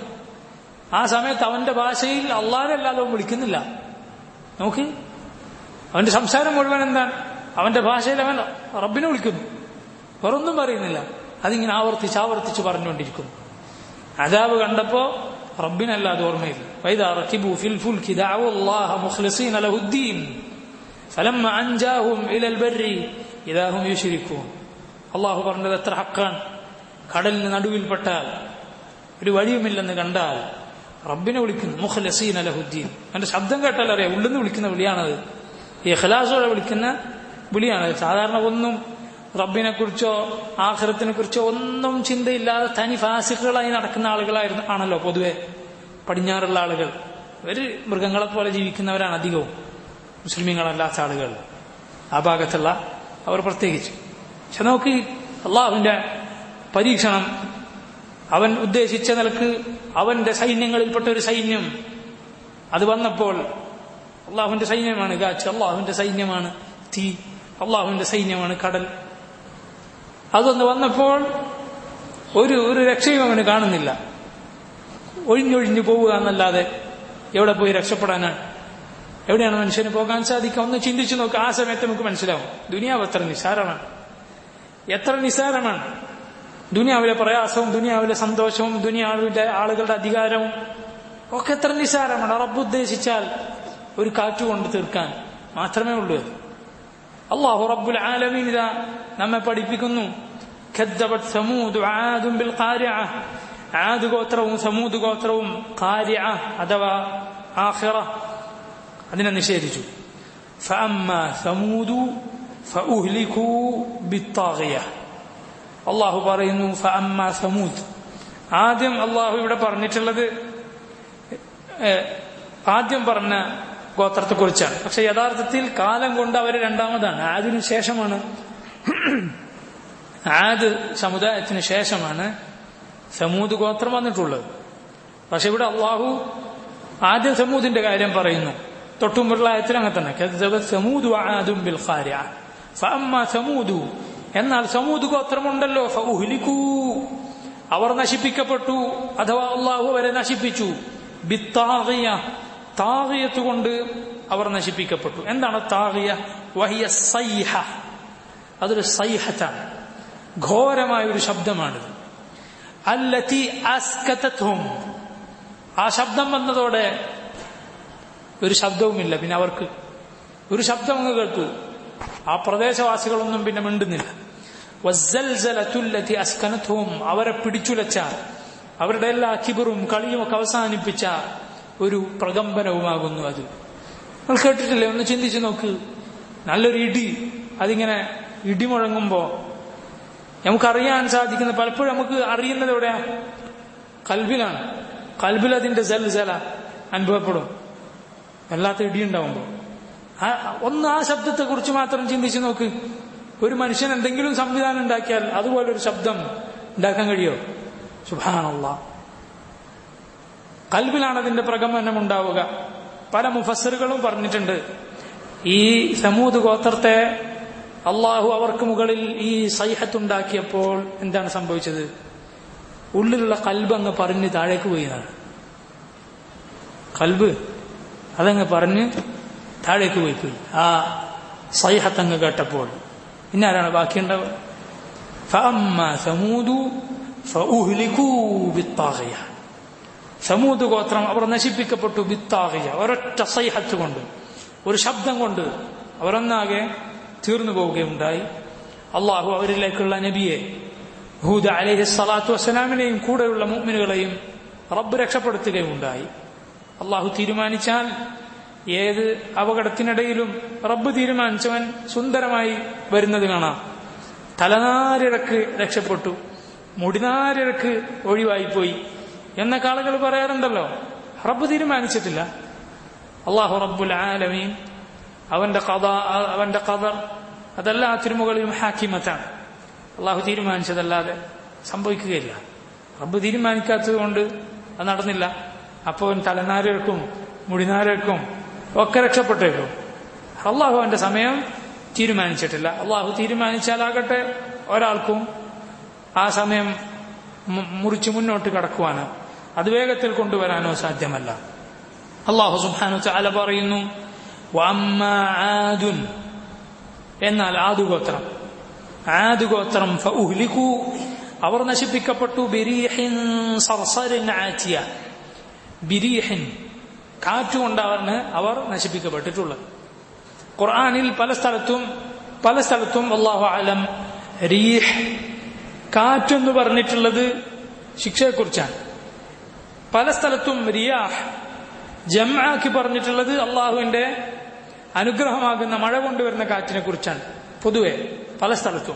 ആ സമയത്ത് അവന്റെ ഭാഷയിൽ അള്ളാരല്ലാതെ അവൻ വിളിക്കുന്നില്ല നോക്ക് അവന്റെ സംസാരം മുഴുവൻ എന്താണ് അവന്റെ ഭാഷയിൽ അവൻ റബ്ബിനെ വിളിക്കുന്നു വേറൊന്നും പറയുന്നില്ല അതിങ്ങനെ ആവർത്തിച്ച് ആവർത്തിച്ച് പറഞ്ഞുകൊണ്ടിരിക്കുന്നു അതാവ് കണ്ടപ്പോ റബ്ബിനല്ലാതെ ഓർമ്മയില്ല وإذا ركبوا في الفلك دعوا الله مخلصين له الدين فلما أنجاهم إلى البر إذا هم يشركون അള്ളാഹു പറഞ്ഞത് എത്ര ഹക്കാണ് കടലിന് നടുവിൽപ്പെട്ടാൽ ഒരു വഴിയുമില്ലെന്ന് കണ്ടാൽ റബ്ബിനെ വിളിക്കുന്നു മുഖലസീൻ അലഹുദ്ദീൻ അവന്റെ ശബ്ദം കേട്ടാൽ അറിയാം ഉള്ളിന്ന് വിളിക്കുന്ന വിളിയാണത് ഈ ഖലാസോടെ വിളിക്കുന്ന വിളിയാണ് സാധാരണ ഒന്നും റബ്ബിനെ കുറിച്ചോ ആഖിറത്തിനെ കുറിച്ചോ ഒന്നും ചിന്തയില്ലാതെ തനി ഫാസിക്കുകളായി നടക്കുന്ന ആളുകളായിരുന്നു ആണല്ലോ പൊതുവെ പടിഞ്ഞാറുള്ള ആളുകൾ ഒരു മൃഗങ്ങളെ പോലെ ജീവിക്കുന്നവരാണ് അധികവും മുസ്ലിമീങ്ങളല്ലാത്ത ആളുകൾ ആ ഭാഗത്തുള്ള അവർ പ്രത്യേകിച്ച് പക്ഷെ നോക്ക് അള്ളാഹുവിന്റെ പരീക്ഷണം അവൻ ഉദ്ദേശിച്ച നിലക്ക് അവന്റെ സൈന്യങ്ങളിൽപ്പെട്ട ഒരു സൈന്യം അത് വന്നപ്പോൾ അള്ളാഹുവിന്റെ സൈന്യമാണ് കാറ്റ് അള്ളാഹുവിന്റെ സൈന്യമാണ് തീ അള്ളാഹുവിന്റെ സൈന്യമാണ് കടൽ അതൊന്ന് വന്നപ്പോൾ ഒരു ഒരു രക്ഷയും അവന് കാണുന്നില്ല ഒഴിഞ്ഞൊഴിഞ്ഞു പോവുക എന്നല്ലാതെ എവിടെ പോയി രക്ഷപ്പെടാനാണ് എവിടെയാണ് മനുഷ്യന് പോകാൻ സാധിക്കുക ഒന്ന് ചിന്തിച്ചു നോക്കുക ആ സമയത്ത് നമുക്ക് മനസ്സിലാവും ദുനിയാവ് എത്ര നിസാരമാണ് എത്ര നിസാരമാണ് ദുനിയാവിലെ പ്രയാസവും ദുനിയാവിലെ സന്തോഷവും ദുനിയാവിലെ ആളുകളുടെ അധികാരവും ഒക്കെ എത്ര നിസാരമാണ് റബ്ബ് ഉദ്ദേശിച്ചാൽ ഒരു കാറ്റുകൊണ്ട് തീർക്കാൻ മാത്രമേ ഉള്ളൂ അള്ളാഹു റബ്ബുൽ ആലമീൻ ഇതാ നമ്മെ പഠിപ്പിക്കുന്നു كذبت ثمود وعاد بالقارعة عاد ഗോത്രവും സമൂദ് ഗോത്രവും قارعة അഥവാ ആഖിറ അതിനെ നിഷേധിച്ചു فأما ثمود فأهلكوا بالطاغية അള്ളാഹു പറയുന്നു فأما ثمود ആദ്യം അള്ളാഹു ഇവിടെ പറഞ്ഞിട്ടുള്ളത് ആദ്യം പറഞ്ഞ ഗോത്രത്തെ കുറിച്ചാണ് പക്ഷെ യഥാർത്ഥത്തിൽ കാലം കൊണ്ട് അവർ രണ്ടാമതാണ് ആദിനു ശേഷമാണ് ആദ് സമുദായത്തിന് ശേഷമാണ് സമൂത് ഗോത്രം വന്നിട്ടുള്ളത് പക്ഷെ ഇവിടെ അള്ളാഹു ആദ്യം സമൂദിന്റെ കാര്യം പറയുന്നു തൊട്ടുമുള്ള ആയത്തിൽ അങ്ങനെ തന്നെ സമൂദ് ആദും ബിൽ സമൂദു എന്നാൽ സമൂത് ഗോത്രമുണ്ടല്ലോ ഫൗഹ്ലിക്കൂ അവർ നശിപ്പിക്കപ്പെട്ടു അഥവാ അള്ളാഹു അവരെ നശിപ്പിച്ചു ബിത്താകിയ താകിയത്ത് കൊണ്ട് അവർ നശിപ്പിക്കപ്പെട്ടു എന്താണ് താകിയ വഹിയ സൈഹ അതൊരു സൈഹത്താണ് ഘോരമായ ഒരു ശബ്ദമാണിത് അല്ലത്തി അസ്കതത്വം ആ ശബ്ദം വന്നതോടെ ഒരു ശബ്ദവുമില്ല പിന്നെ അവർക്ക് ഒരു ശബ്ദം അങ്ങ് കേട്ടു ആ പ്രദേശവാസികളൊന്നും പിന്നെ മിണ്ടുന്നില്ല അസ്കനത്വവും അവരെ പിടിച്ചുലച്ച അവരുടെ എല്ലാ കിബറും കളിയും ഒക്കെ അവസാനിപ്പിച്ച ഒരു പ്രകമ്പനവുമാകുന്നു അത് നിങ്ങൾ കേട്ടിട്ടില്ലേ ഒന്ന് ചിന്തിച്ചു നോക്ക് നല്ലൊരു ഇടി അതിങ്ങനെ ഇടി മുഴങ്ങുമ്പോ നമുക്കറിയാൻ സാധിക്കുന്ന പലപ്പോഴും നമുക്ക് അറിയുന്നത് എവിടെയാ കൽബിലാണ് കൽബിൽ അതിന്റെ ജൽ ജല അനുഭവപ്പെടും വല്ലാത്ത ഇടിയുണ്ടാവുമ്പോ ഒന്ന് ആ ശബ്ദത്തെ കുറിച്ച് മാത്രം ചിന്തിച്ചു നോക്ക് ഒരു മനുഷ്യൻ എന്തെങ്കിലും സംവിധാനം ഉണ്ടാക്കിയാൽ അതുപോലൊരു ശബ്ദം ഉണ്ടാക്കാൻ കഴിയോ സുഭാനുള്ള കൽബിലാണ് അതിന്റെ പ്രകമനം ഉണ്ടാവുക പല മുഫസറുകളും പറഞ്ഞിട്ടുണ്ട് ഈ സമൂത് ഗോത്രത്തെ അള്ളാഹു അവർക്ക് മുകളിൽ ഈ സൈഹത്തുണ്ടാക്കിയപ്പോൾ എന്താണ് സംഭവിച്ചത് ഉള്ളിലുള്ള കൽബ് അങ്ങ് പറഞ്ഞ് താഴേക്ക് പോയി എന്നാണ് കൽബ് അതങ്ങ് പറഞ്ഞ് താഴേക്ക് പോയി പോയി ആ സൈഹത്ത് അങ്ങ് കേട്ടപ്പോൾ പിന്നെ ആരാണ് ബാക്കിയുണ്ടാവുക സമൂത് ഗോത്രം അവർ നശിപ്പിക്കപ്പെട്ടു ബിത്താകിയ ഒരൊറ്റ സൈഹത്ത് കൊണ്ട് ഒരു ശബ്ദം കൊണ്ട് അവരൊന്നാകെ തീർന്നു പോവുകയുണ്ടായി അള്ളാഹു അവരിലേക്കുള്ള നബിയെ ഹൂദ അലഹി സ്വലാത്തു വസ്സലാമിനെയും കൂടെയുള്ള മുഅ്മിനുകളെയും റബ്ബ് രക്ഷപ്പെടുത്തുകയുണ്ടായി അള്ളാഹു തീരുമാനിച്ചാൽ ഏത് അപകടത്തിനിടയിലും റബ്ബ് തീരുമാനിച്ചവൻ സുന്ദരമായി വരുന്നത് കാണാം തലനാരിഴക്ക് രക്ഷപ്പെട്ടു മുടിനാരിഴക്ക് ഒഴിവായിപ്പോയി എന്നൊക്കെ ആളുകൾ പറയാറുണ്ടല്ലോ റബ്ബ് തീരുമാനിച്ചിട്ടില്ല അള്ളാഹു റബ്ബുൽ ആലമീൻ അവന്റെ കഥ അവന്റെ കഥർ അതെല്ലാ തിരുമുകളിലും ഹാക്കിമത്താണ് അള്ളാഹു തീരുമാനിച്ചതല്ലാതെ സംഭവിക്കുകയില്ല റബ്ബ് തീരുമാനിക്കാത്തത് കൊണ്ട് അത് നടന്നില്ല അപ്പോൾ അവൻ തലനാരക്കും മുടിനാരക്കും ഒക്കെ രക്ഷപ്പെട്ടേക്കും അള്ളാഹു അവന്റെ സമയം തീരുമാനിച്ചിട്ടില്ല അള്ളാഹു തീരുമാനിച്ചാലാകട്ടെ ഒരാൾക്കും ആ സമയം മു- മുറിച്ച് മുന്നോട്ട് കടക്കുവാനോ അത് വേഗത്തിൽ കൊണ്ടുവരാനോ സാധ്യമല്ല അള്ളാഹു സുബ്ഹാനഹു വതആല പറയുന്നു വഅമ്മാ ആദുൻ എന്നാൽ ആദുഗോത്രം ആദുഗോത്രം ഫഉഹ്ലികു അവർ നശിപ്പിക്കപ്പെട്ടു ബിരീഹിൻ സർസരിൻ ആറ്റിയ ബിരീഹിൻ കാറ്റുകൊണ്ടാണ് അവർ നശിപ്പിക്കപ്പെട്ടിട്ടുള്ളത് ഖുർആനിൽ പല സ്ഥലത്തും പല സ്ഥലത്തും അള്ളാഹു അലം റീഹ് കാറ്റെന്ന് പറഞ്ഞിട്ടുള്ളത് ശിക്ഷയെക്കുറിച്ചാണ് പല സ്ഥലത്തും റിയാഹ് ജംആക്കി പറഞ്ഞിട്ടുള്ളത് അള്ളാഹുവിന്റെ അനുഗ്രഹമാകുന്ന മഴ കൊണ്ടുവരുന്ന കാറ്റിനെ കുറിച്ചാണ് പൊതുവെ പല സ്ഥലത്തും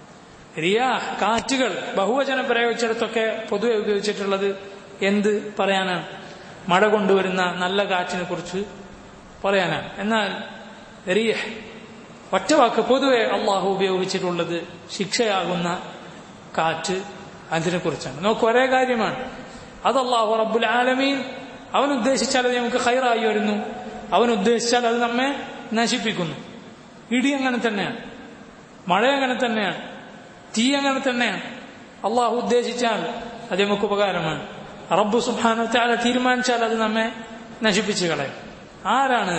റിയാഹ് കാറ്റുകൾ ബഹുവചനം പ്രയോഗിച്ചിടത്തൊക്കെ പൊതുവെ ഉപയോഗിച്ചിട്ടുള്ളത് എന്ത് പറയാനാണ് മഴ കൊണ്ടുവരുന്ന നല്ല കാറ്റിനെ കുറിച്ച് പറയാനാണ് എന്നാൽ റിയഹ് ഒറ്റ വാക്ക് പൊതുവെ അള്ളാഹു ഉപയോഗിച്ചിട്ടുള്ളത് ശിക്ഷയാകുന്ന കാറ്റ് അതിനെ കുറിച്ചാണ് നമുക്ക് ഒരേ കാര്യമാണ് അത് അള്ളാഹു റബ്ബുൽ ആലമീൻ അവൻ ഉദ്ദേശിച്ചാൽ അത് നമുക്ക് ഹൈറായി വരുന്നു അവൻ ഉദ്ദേശിച്ചാൽ അത് നമ്മെ നശിപ്പിക്കുന്നു ഇടി അങ്ങനെ തന്നെയാണ് മഴ അങ്ങനെ തന്നെയാണ് തീ അങ്ങനെ തന്നെയാണ് അള്ളാഹു ഉദ്ദേശിച്ചാൽ അത് നമുക്ക് ഉപകാരമാണ് റബ്ബു സുബാനത്താല തീരുമാനിച്ചാൽ അത് നമ്മെ നശിപ്പിച്ചു കളയും ആരാണ്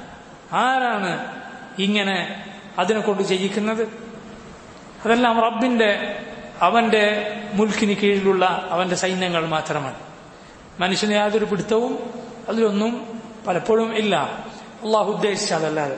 ആരാണ് ഇങ്ങനെ അതിനെ കൊണ്ട് ചെയ്യിക്കുന്നത് അതെല്ലാം റബ്ബിന്റെ അവന്റെ മുൽക്കിന് കീഴിലുള്ള അവന്റെ സൈന്യങ്ങൾ മാത്രമാണ് മനുഷ്യന് യാതൊരു പിടുത്തവും അതിലൊന്നും പലപ്പോഴും ഇല്ല അള്ളാഹു ഉദ്ദേശിച്ചതല്ലാതെ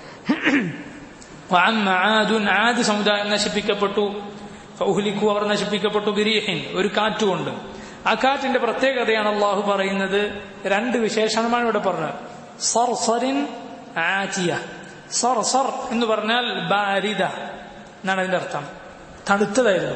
وعم عاد عاد സമുദായം നശിപ്പിക്കപ്പെട്ടു ഫൗഹ്ലിക്കു അവർ നശിപ്പിക്കപ്പെട്ടു ബിരീഹിൻ ഒരു കാറ്റുകൊണ്ട് ആ കാറ്റിന്റെ പ്രത്യേകതയാണ് അള്ളാഹു പറയുന്നത് രണ്ട് വിശേഷണമാണ് ഇവിടെ പറഞ്ഞത് സർസറിൻ ആറ്റിയ സർസർ എന്ന് പറഞ്ഞാൽ ബാരിദ എന്നാണ് അതിന്റെ അർത്ഥം തണുത്തതായിരുന്നു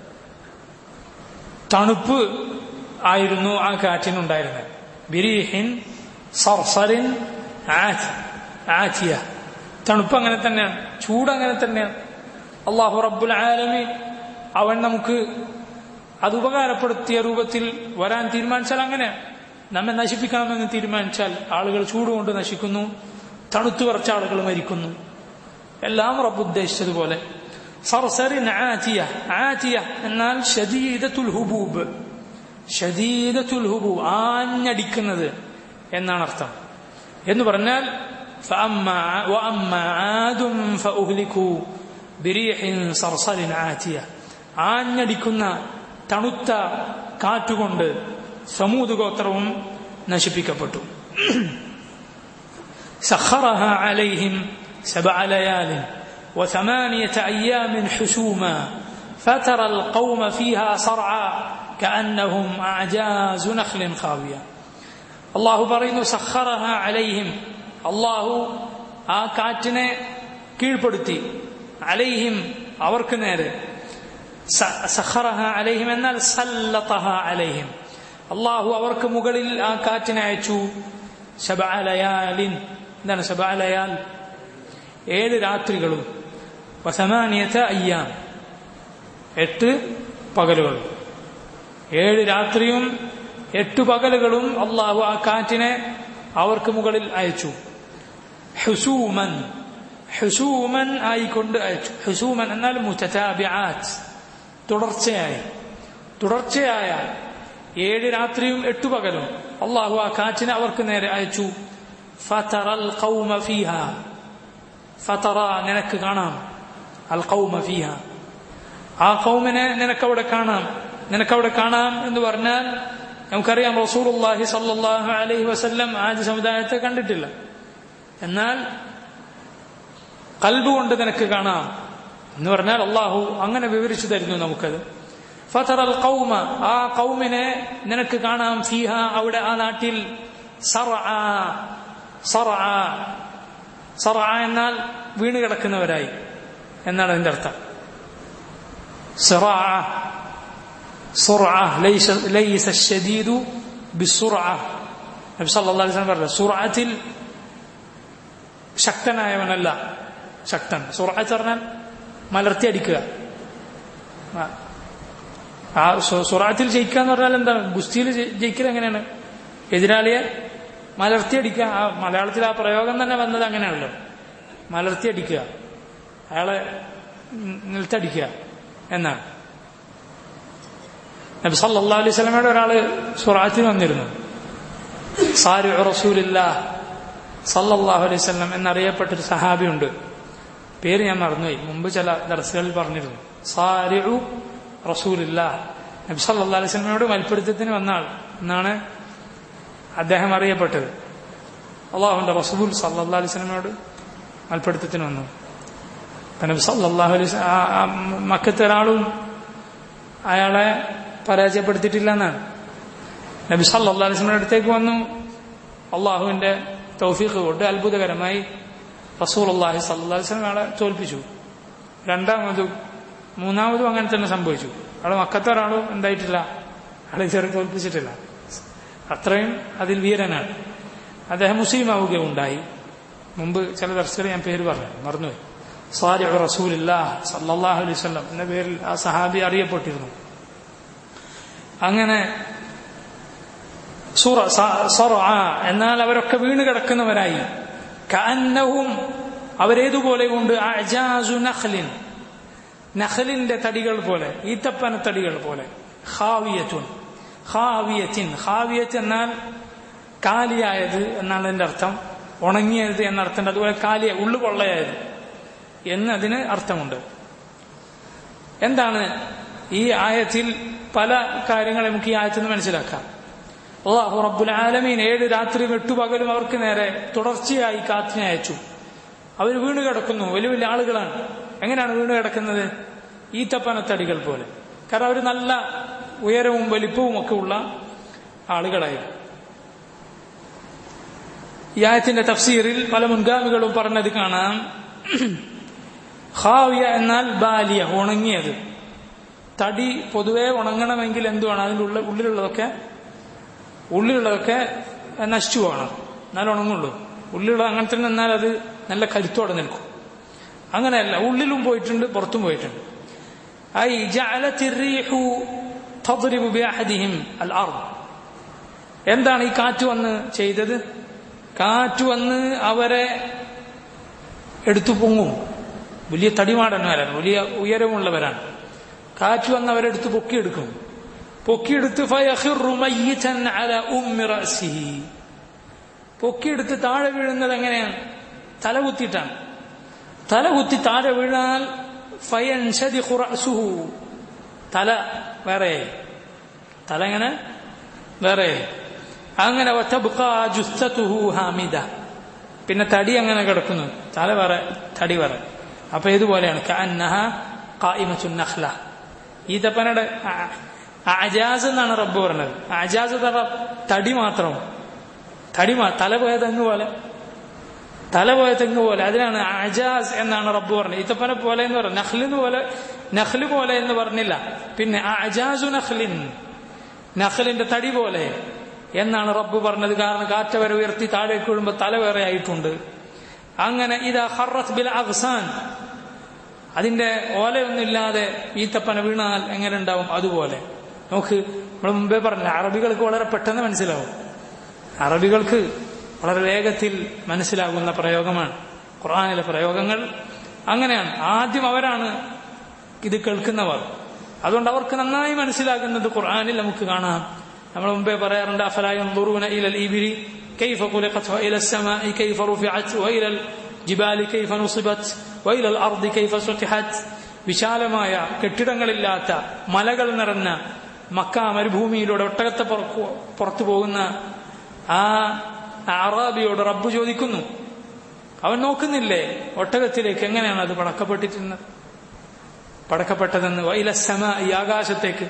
തണുപ്പ് ആയിരുന്നു ആ കാറ്റിനുണ്ടായിരുന്നത് ബിരീഹിൻ സർസറിൻ ആറ്റി ആറ്റിയ തണുപ്പ് അങ്ങനെ തന്നെയാണ് ചൂട് അങ്ങനെ തന്നെയാണ് അള്ളാഹു റബ്ബുൽ ആലമി അവൻ നമുക്ക് അത് ഉപകാരപ്പെടുത്തിയ രൂപത്തിൽ വരാൻ തീരുമാനിച്ചാൽ അങ്ങനെ നമ്മെ നശിപ്പിക്കണമെന്ന് തീരുമാനിച്ചാൽ ആളുകൾ ചൂടുകൊണ്ട് നശിക്കുന്നു തണുത്തു കുറച്ച ആളുകൾ മരിക്കുന്നു എല്ലാം റബ്ബ് ഉദ്ദേശിച്ചതുപോലെ സർസറിൻ ആറ്റിയ ആറ്റിയ എന്നാൽ ഷദീദത്തുൽ ഹുബൂബ് ഷദീദത്തുൽ ഹുബൂബ് ആഞ്ഞടിക്കുന്നത് എന്നാണ് അർത്ഥം എന്ന് പറഞ്ഞാൽ فأما وأما عاد فأهلكوا بريح صرصر عاتية ആഞ്ഞടിക്കുന്ന തണുത്ത കാറ്റുകൊണ്ട് സമൂത് ഗോത്രവും നശിപ്പിക്കപ്പെട്ടു سخرها عليهم سبع ليال وثمانية أيام حسوما فترى القوم فيها صرعى كأنهم أعجاز نخل خاوية الله برين سخرها عليهم അള്ളാഹു ആ കാറ്റിനെ കീഴ്പ്പെടുത്തി അലൈഹിം അവർക്ക് നേരെ സഹറഹ അലൈഹിം എന്നാൽ സല്ലതഹ അലൈഹിം അള്ളാഹു അവർക്ക് മുകളിൽ ആ കാറ്റിനെ അയച്ചു ശബഅലയാലിൻ എന്താണ് ശബഅലയാൽ ഏഴ് രാത്രികളും വസമാനിയത്തെ അയ്യാം എട്ട് പകലുകളും ഏഴ് രാത്രിയും എട്ട് പകലുകളും അള്ളാഹു ആ കാറ്റിനെ അവർക്ക് മുകളിൽ അയച്ചു ഹുസൂമൻ ഹുസൂമൻ ആയിക്കൊണ്ട് അയച്ചു ഹുസൂമൻ എന്നാൽ മുത്തതാബിആത്ത് തുടർച്ചയായി തുടർച്ചയായ ഏഴ് രാത്രിയും എട്ടു പകലും അള്ളാഹു ആ കാറ്റിനെ അവർക്ക് നേരെ അയച്ചു ഫതറൽ ഖൗമ ഫീഹ ഫതറ നിനക്ക് കാണാം അൽ ഖൗമ ഫീഹ ആ ഖൗമിനെ നിനക്കവിടെ കാണാം നിനക്കവിടെ കാണാം എന്ന് പറഞ്ഞാൽ നമുക്കറിയാം റസൂലുള്ളാഹി സല്ലല്ലാഹു അലൈഹി വസല്ലം ആദ്യ സമുദായത്തെ കണ്ടിട്ടില്ല എന്നാൽ കൽബ് കൊണ്ട് നിനക്ക് കാണാം എന്ന് പറഞ്ഞാൽ അള്ളാഹു അങ്ങനെ വിവരിച്ചു തരുന്നു നമുക്കത് ഫതർ അൽ കൗമ ആ കൗമിനെ നിനക്ക് കാണാം ഫീഹ അവിടെ ആ നാട്ടിൽ സറ എന്നാൽ വീണ് കിടക്കുന്നവരായി എന്നാണ് അതിന്റെ അർത്ഥം സിറാഅ സുർഅ ലൈസ ലൈസ الشديد بالسرعه നബി സല്ലല്ലാഹു അലൈഹി വസല്ലം പറഞ്ഞു സുർഅത്തിൽ ശക്തനായവനല്ല ശക്തൻ സുർഅത്ത് പറഞ്ഞാൽ മലർത്തി അടിക്കുക ആ. ആ സു- സുറാത്തിൽ ജയിക്കുക എന്ന് പറഞ്ഞാൽ എന്താ ഗുസ്തിയിൽ ജയിക്കൽ എങ്ങനെയാണ് എതിരാളിയെ മലർത്തി അടിക്കുക ആ മലയാളത്തിൽ ആ പ്രയോഗം തന്നെ വന്നത് അങ്ങനെയാണല്ലോ മലർത്തി അടിക്കുക അയാളെ ഉം, നിലത്തടിക്കുക എന്നാണ് നബി സല്ലല്ലാഹു അലൈഹി സ്വലമയുടെ ഒരാള് സുറാത്തിന് വന്നിരുന്നു സാരി റസൂലില്ല സല്ലല്ലാഹു അലൈഹി വസല്ലം എന്നറിയപ്പെട്ടൊരു സഹാബിയുണ്ട് പേര് ഞാൻ മറന്നുപോയി മുമ്പ് ചില ദർസുകളിൽ പറഞ്ഞിരുന്നു സാരിഉ റസൂലില്ല നബി സല്ലല്ലാഹു അലൈഹി വസല്ലമയോട് മൽപ്പിടുത്തത്തിന് വന്ന ആൾ എന്നാണ് അദ്ദേഹം അറിയപ്പെട്ടത് അള്ളാഹുന്റെ റസൂൽ സല്ലല്ലാഹു അലൈഹി വസല്ലമയോട് മൽപ്പിടുത്തത്തിന് വന്നു അപ്പൊ നബി സല്ലല്ലാഹു അലൈഹി വസല്ലം ആ- ആ മക്കത്തെ ഒരാളും അയാളെ പരാജയപ്പെടുത്തിയിട്ടില്ല എന്നാണ് നബി സല്ലല്ലാഹു അലൈഹി വസല്ലമയുടെ അടുത്തേക്ക് വന്നു അള്ളാഹുവിന്റെ തൗഫീഖ് കൊണ്ട് അത്ഭുതകരമായി റസൂൽ അള്ളാഹി സല്ലല്ലാഹു അലൈഹി വസല്ലം അയാളെ തോൽപ്പിച്ചു രണ്ടാമതും മൂന്നാമതും അങ്ങനെ തന്നെ സംഭവിച്ചു അവിടെ മക്കത്തെ ഒരാളും എന്തായിട്ടില്ല അയാളെ ചെറിയ തോൽപ്പിച്ചിട്ടില്ല അത്രയും അതിൽ വീരനാണ് അദ്ദേഹം മുസ്ലിം ആവുകയുണ്ടായി മുമ്പ് ചില ദർശകർ ഞാൻ പേര് പറഞ്ഞു മറന്നുപോയി സാരി റസൂലില്ല സല്ലല്ലാഹു അലൈഹി വസല്ലം എന്ന പേരിൽ ആ സഹാബി അറിയപ്പെട്ടിരുന്നു അങ്ങനെ സൂറ സ- സറഅ എന്നാൽ അവരൊക്കെ വീണ് കിടക്കുന്നവരായി കഅന്നഹും അവരേതുപോലെ ഉണ്ട് അജാസു നഖ്ലിൻ നഖലിന്റെ തടികൾ പോലെ ഈത്തപ്പന തടികൾ പോലെ ഖാവിയത്തുൻ ഖാവിയത്തിൻ ഖാവിയത്ത് എന്നാൽ കാലിയായത് എന്നാണ് അതിന്റെ അർത്ഥം ഉണങ്ങിയത് എന്നർത്ഥമുണ്ട് അതുപോലെ കാലിയ ഉള്ളു പൊള്ളയായത് എന്നതിന് അർത്ഥമുണ്ട് എന്താണ് ഈ ആയത്തിൽ പല കാര്യങ്ങൾ നമുക്ക് ഈ ആയത്തിൽ നിന്ന് മനസ്സിലാക്കാം അള്ളാഹു റബ്ബുൽ ആലമീൻ ഏഴ് രാത്രിയും എട്ടു പകലും അവർക്ക് നേരെ തുടർച്ചയായി കാറ്റിനെ അയച്ചു അവർ വീണ് കിടക്കുന്നു വലിയ വലിയ ആളുകളാണ് എങ്ങനെയാണ് വീണ് കിടക്കുന്നത് ഈത്തപ്പനത്തടികൾ പോലെ കാരണം അവർ നല്ല ഉയരവും വലിപ്പവും ഒക്കെ ഉള്ള ആളുകളായിരുന്നു ഈ ആയത്തിന്റെ തഫ്സീറിൽ പല മുൻഗാമികളും പറഞ്ഞത് കാണാം ഖാവിയ എന്നാൽ ബാലിയ ഉണങ്ങിയത് തടി പൊതുവെ ഉണങ്ങണമെങ്കിൽ എന്തുവാണ് അതിൻ്റെ ഉള്ള ഉള്ളിലുള്ളതൊക്കെ ഉള്ളിലുള്ളതൊക്കെ നശിച്ചു പോകണം എന്നാലും ഉണങ്ങുള്ളൂ ഉള്ളിലുള്ള അങ്ങനെ തന്നെ എന്നാൽ അത് നല്ല കരുത്തോടെ നിൽക്കും അങ്ങനെയല്ല ഉള്ളിലും പോയിട്ടുണ്ട് പുറത്തും പോയിട്ടുണ്ട് ഐ ജഅലത്തി الريح تضرب بأحدهم الأرض എന്താണ് ഈ കാറ്റ് വന്ന് ചെയ്തത് കാറ്റ് വന്ന് അവരെ എടുത്തു പൊങ്ങും വലിയ തടിമാടന്മാരാണ് വലിയ ഉയരമുള്ളവരാണ് കാറ്റ് വന്ന് അവരെടുത്ത് പൊക്കിയെടുക്കും പൊക്കിയെടുത്ത് ഫയഖിറു മയ്യിതൻ അലാ ഉമ്മി റഅസിഹി പൊക്കിയെടുത്ത് താഴെ വീഴുന്നത് എങ്ങനെയാണ് തല കുത്തിയിട്ടാണ് തല കുത്തി താഴെ വീണാൽ ഫയൻഷദിഖു റഅസുഹു തല വേറെയായി തല എങ്ങനെ വേറെയായി അങ്ങനെ വതബ്ഖാ ജുസ്സതുഹു ഹാമിദ പിന്നെ തടി അങ്ങനെ കിടക്കുന്നു തല വേറെ തടി വേറെ അപ്പൊ ഇതുപോലെയാണ് കഅന്നഹ ഖായിമത്തുൻ നഖ്ല ഈത്തപ്പനയുടെ അജാസ് എന്നാണ് റബ്ബ് പറഞ്ഞത് അജാസ് തറ തടി മാത്രം തടി മാ തല പോയ തെങ്ങ് പോലെ തല പോയ തെങ്ങ് പോലെ അതിനാണ് അജാസ് എന്നാണ് റബ്ബ് പറഞ്ഞത് ഈത്തപ്പനെ പോലെ എന്ന് പറഞ്ഞു നഖ്ലിന് പോലെ നഖ്ല് പോലെ എന്ന് പറഞ്ഞില്ല പിന്നെ അജാസു നഖ്ലിൻ നഖലിന്റെ തടി പോലെ എന്നാണ് റബ്ബ് പറഞ്ഞത് കാരണം കാറ്റ വരെ ഉയർത്തി താഴേക്ക് വീഴുമ്പോൾ തല വേറെ ആയിട്ടുണ്ട് അങ്ങനെ ഇതാ ഹറത്ത് ബിൽ അഗ്സാൻ അതിന്റെ ഓലയൊന്നുമില്ലാതെ ഈത്തപ്പന വീണാൽ എങ്ങനെ ഉണ്ടാവും അതുപോലെ നോക്ക് നമ്മൾ മുമ്പേ പറഞ്ഞില്ല അറബികൾക്ക് വളരെ പെട്ടെന്ന് മനസ്സിലാവും അറബികൾക്ക് വളരെ വേഗത്തിൽ മനസ്സിലാകുന്ന പ്രയോഗമാണ് ഖുർആാനിലെ പ്രയോഗങ്ങൾ അങ്ങനെയാണ് ആദ്യം അവരാണ് ഇത് കേൾക്കുന്നവർ അതുകൊണ്ട് അവർക്ക് നന്നായി മനസ്സിലാകുന്നത് ഖുർആാനിൽ നമുക്ക് കാണാം നമ്മൾ മുമ്പേ പറയാറുണ്ട് അഫലായം ഇലൽ ഇബിരി كيف خلقت وإلى السماء كيف رفعت وإلى الجبال كيف نصبت وإلى الأرض كيف سطحت വിശാലമായ കെട്ടിടങ്ങളില്ലാത്ത മലകൾ നിറഞ്ഞ മക്ക മരുഭൂമിയിലൂടെ ഒട്ടകത്തെ പുറത്തു പോകുന്ന ആ അറാബിയോട് റബ്ബ് ചോദിക്കുന്നു അവൻ നോക്കുന്നില്ലേ ഒട്ടകത്തിലേക്ക് എങ്ങനെയാണ് അത് പടക്കപ്പെട്ടിരുന്നത് പടക്കപ്പെട്ടതെന്ന് വൈലസമ ഈ ആകാശത്തേക്ക്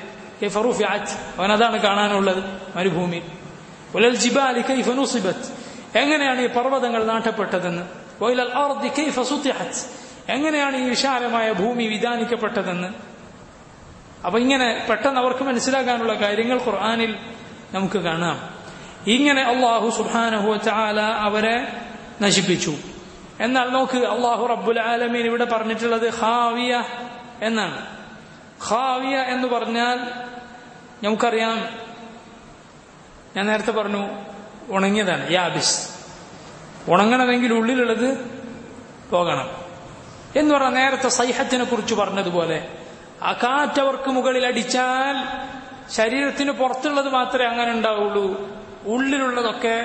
അവൻ അതാണ് കാണാനുള്ളത് മരുഭൂമി ഉലൽ ജിബാലി കൈഫ നുസിബത്ത് എങ്ങനെയാണ് ഈ പർവ്വതങ്ങൾ നാട്ടപ്പെട്ടതെന്ന് വൈലൽ അർദി കൈഫ സുത്തിഹത്ത് എങ്ങനെയാണ് ഈ വിശാലമായ ഭൂമി വിധാനിക്കപ്പെട്ടതെന്ന് അപ്പൊ ഇങ്ങനെ പെട്ടെന്ന് അവർക്ക് മനസ്സിലാക്കാനുള്ള കാര്യങ്ങൾ ഖുർആാനിൽ നമുക്ക് കാണാം ഇങ്ങനെ അള്ളാഹു സുബാനഹു ചാല അവരെ നശിപ്പിച്ചു എന്നാൽ നോക്ക് അള്ളാഹു റബ്ബുൽ ആലമീൻ ഇവിടെ പറഞ്ഞിട്ടുള്ളത് ഹാവിയ എന്നാണ് ഹാവിയ എന്ന് പറഞ്ഞാൽ നമുക്കറിയാം ഞാൻ നേരത്തെ പറഞ്ഞു ഉണങ്ങിയതാണ് യാബിസ് ഉണങ്ങണമെങ്കിൽ ഉള്ളിലുള്ളത് പോകണം എന്ന് പറഞ്ഞാൽ നേരത്തെ സൈഹത്തിനെ കുറിച്ച് പറഞ്ഞതുപോലെ ആ കാറ്റവർക്ക് മുകളിൽ അടിച്ചാൽ ശരീരത്തിന് പുറത്തുള്ളത് മാത്രമേ അങ്ങനെ ഉണ്ടാവുള്ളൂ ഉള്ളിലുള്ളതൊക്കെ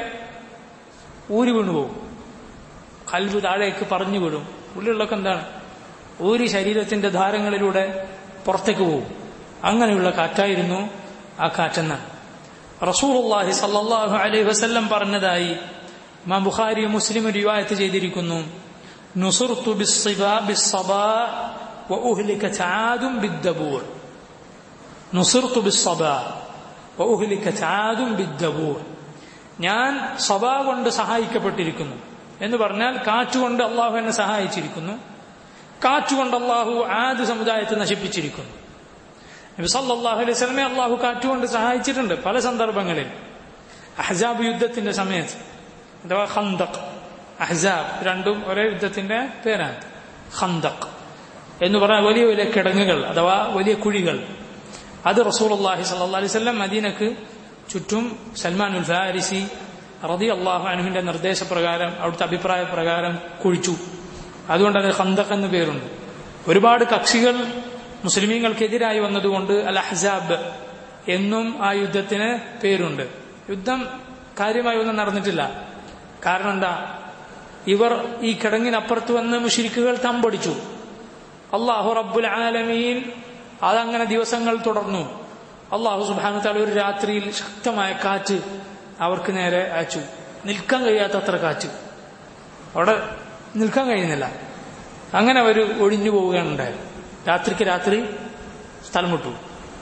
ഊരി വീണുപോകും കൽവ് താഴേക്ക് പറഞ്ഞു വിടും ഉള്ളിലുള്ളതൊക്കെ എന്താണ് ഊരി ശരീരത്തിന്റെ ധാരങ്ങളിലൂടെ പുറത്തേക്ക് പോകും അങ്ങനെയുള്ള കാറ്റായിരുന്നു ആ കാറ്റെന്നാണ് റസൂലുള്ളാഹി സല്ലല്ലാഹു അലൈഹി വസല്ലം പറഞ്ഞതായി ഇമാം ബുഖാരി മുസ്ലിം റിവായത്ത് ചെയ്തിരിക്കുന്നു നുസുർത്തു ബിസ്സിബാ ബിസ്സബാ വഉഹ്ലികത് ആദും ബിദ്ദബൂർ നുസുർത്തു ബിസ്സബാ വഉഹ്ലികത് ആദും ബിദ്ദബൂർ ഞാൻ സബാ കൊണ്ട് സഹായിക്കപ്പെട്ടിരിക്കുന്നു എന്ന് പറഞ്ഞാൽ കാറ്റുകൊണ്ട് അള്ളാഹു എന്നെ സഹായിച്ചിരിക്കുന്നു കാറ്റുകൊണ്ട് അള്ളാഹു ആദ് സമുദായത്തെ നശിപ്പിച്ചിരിക്കുന്നു നബി സല്ലല്ലാഹു അലൈഹി വസല്ലമയെ അള്ളാഹു കാറ്റുകൊണ്ട് സഹായിച്ചിട്ടുണ്ട് പല സന്ദർഭങ്ങളിൽ അഹ്സാബ് യുദ്ധത്തിന്റെ സമയത്ത് അഥവാ ഖന്തഖ് അഹ്സാബ് രണ്ടും ഒരേ യുദ്ധത്തിന്റെ പേരാണ് ഖന്തഖ് എന്ന് പറഞ്ഞാൽ വലിയ വലിയ കിടങ്ങുകൾ അഥവാ വലിയ കുഴികൾ അത് റസൂലുള്ളാഹി സല്ലല്ലാഹു അലൈഹി വസല്ലം മദീനക്ക് ചുറ്റും സൽമാനുൽ ഫാരിസി റതി അള്ളാഹു അനുവിന്റെ നിർദ്ദേശപ്രകാരം അവിടുത്തെ അഭിപ്രായ പ്രകാരം കുഴിച്ചു അതുകൊണ്ട് അത് ഖന്തഖ് എന്ന് പേരുണ്ട് ഒരുപാട് കക്ഷികൾ മുസ്ലിമീങ്ങൾക്കെതിരായി വന്നതുകൊണ്ട് അൽ അഹ്സാബ് എന്നും ആ യുദ്ധത്തിന് പേരുണ്ട് യുദ്ധം കാര്യമായി ഒന്നും നടന്നിട്ടില്ല കാരണം എന്താ ഇവർ ഈ കിടങ്ങിനപ്പുറത്ത് വന്ന് മുഷിരിക്കുകൾ തമ്പടിച്ചു അള്ളാഹു റബ്ബുൽ ആലമീൻ അതങ്ങനെ ദിവസങ്ങൾ തുടർന്നു അള്ളാഹു സുബാനത്താൽ ഒരു രാത്രിയിൽ ശക്തമായ കാറ്റ് അവർക്ക് നേരെ അയച്ചു നിൽക്കാൻ കഴിയാത്തത്ര കാറ്റ് അവിടെ നിൽക്കാൻ കഴിയുന്നില്ല അങ്ങനെ അവർ ഒഴിഞ്ഞു പോവുകയാണ് ഉണ്ടായത് രാത്രിക്ക് രാത്രി സ്ഥലം വിട്ടു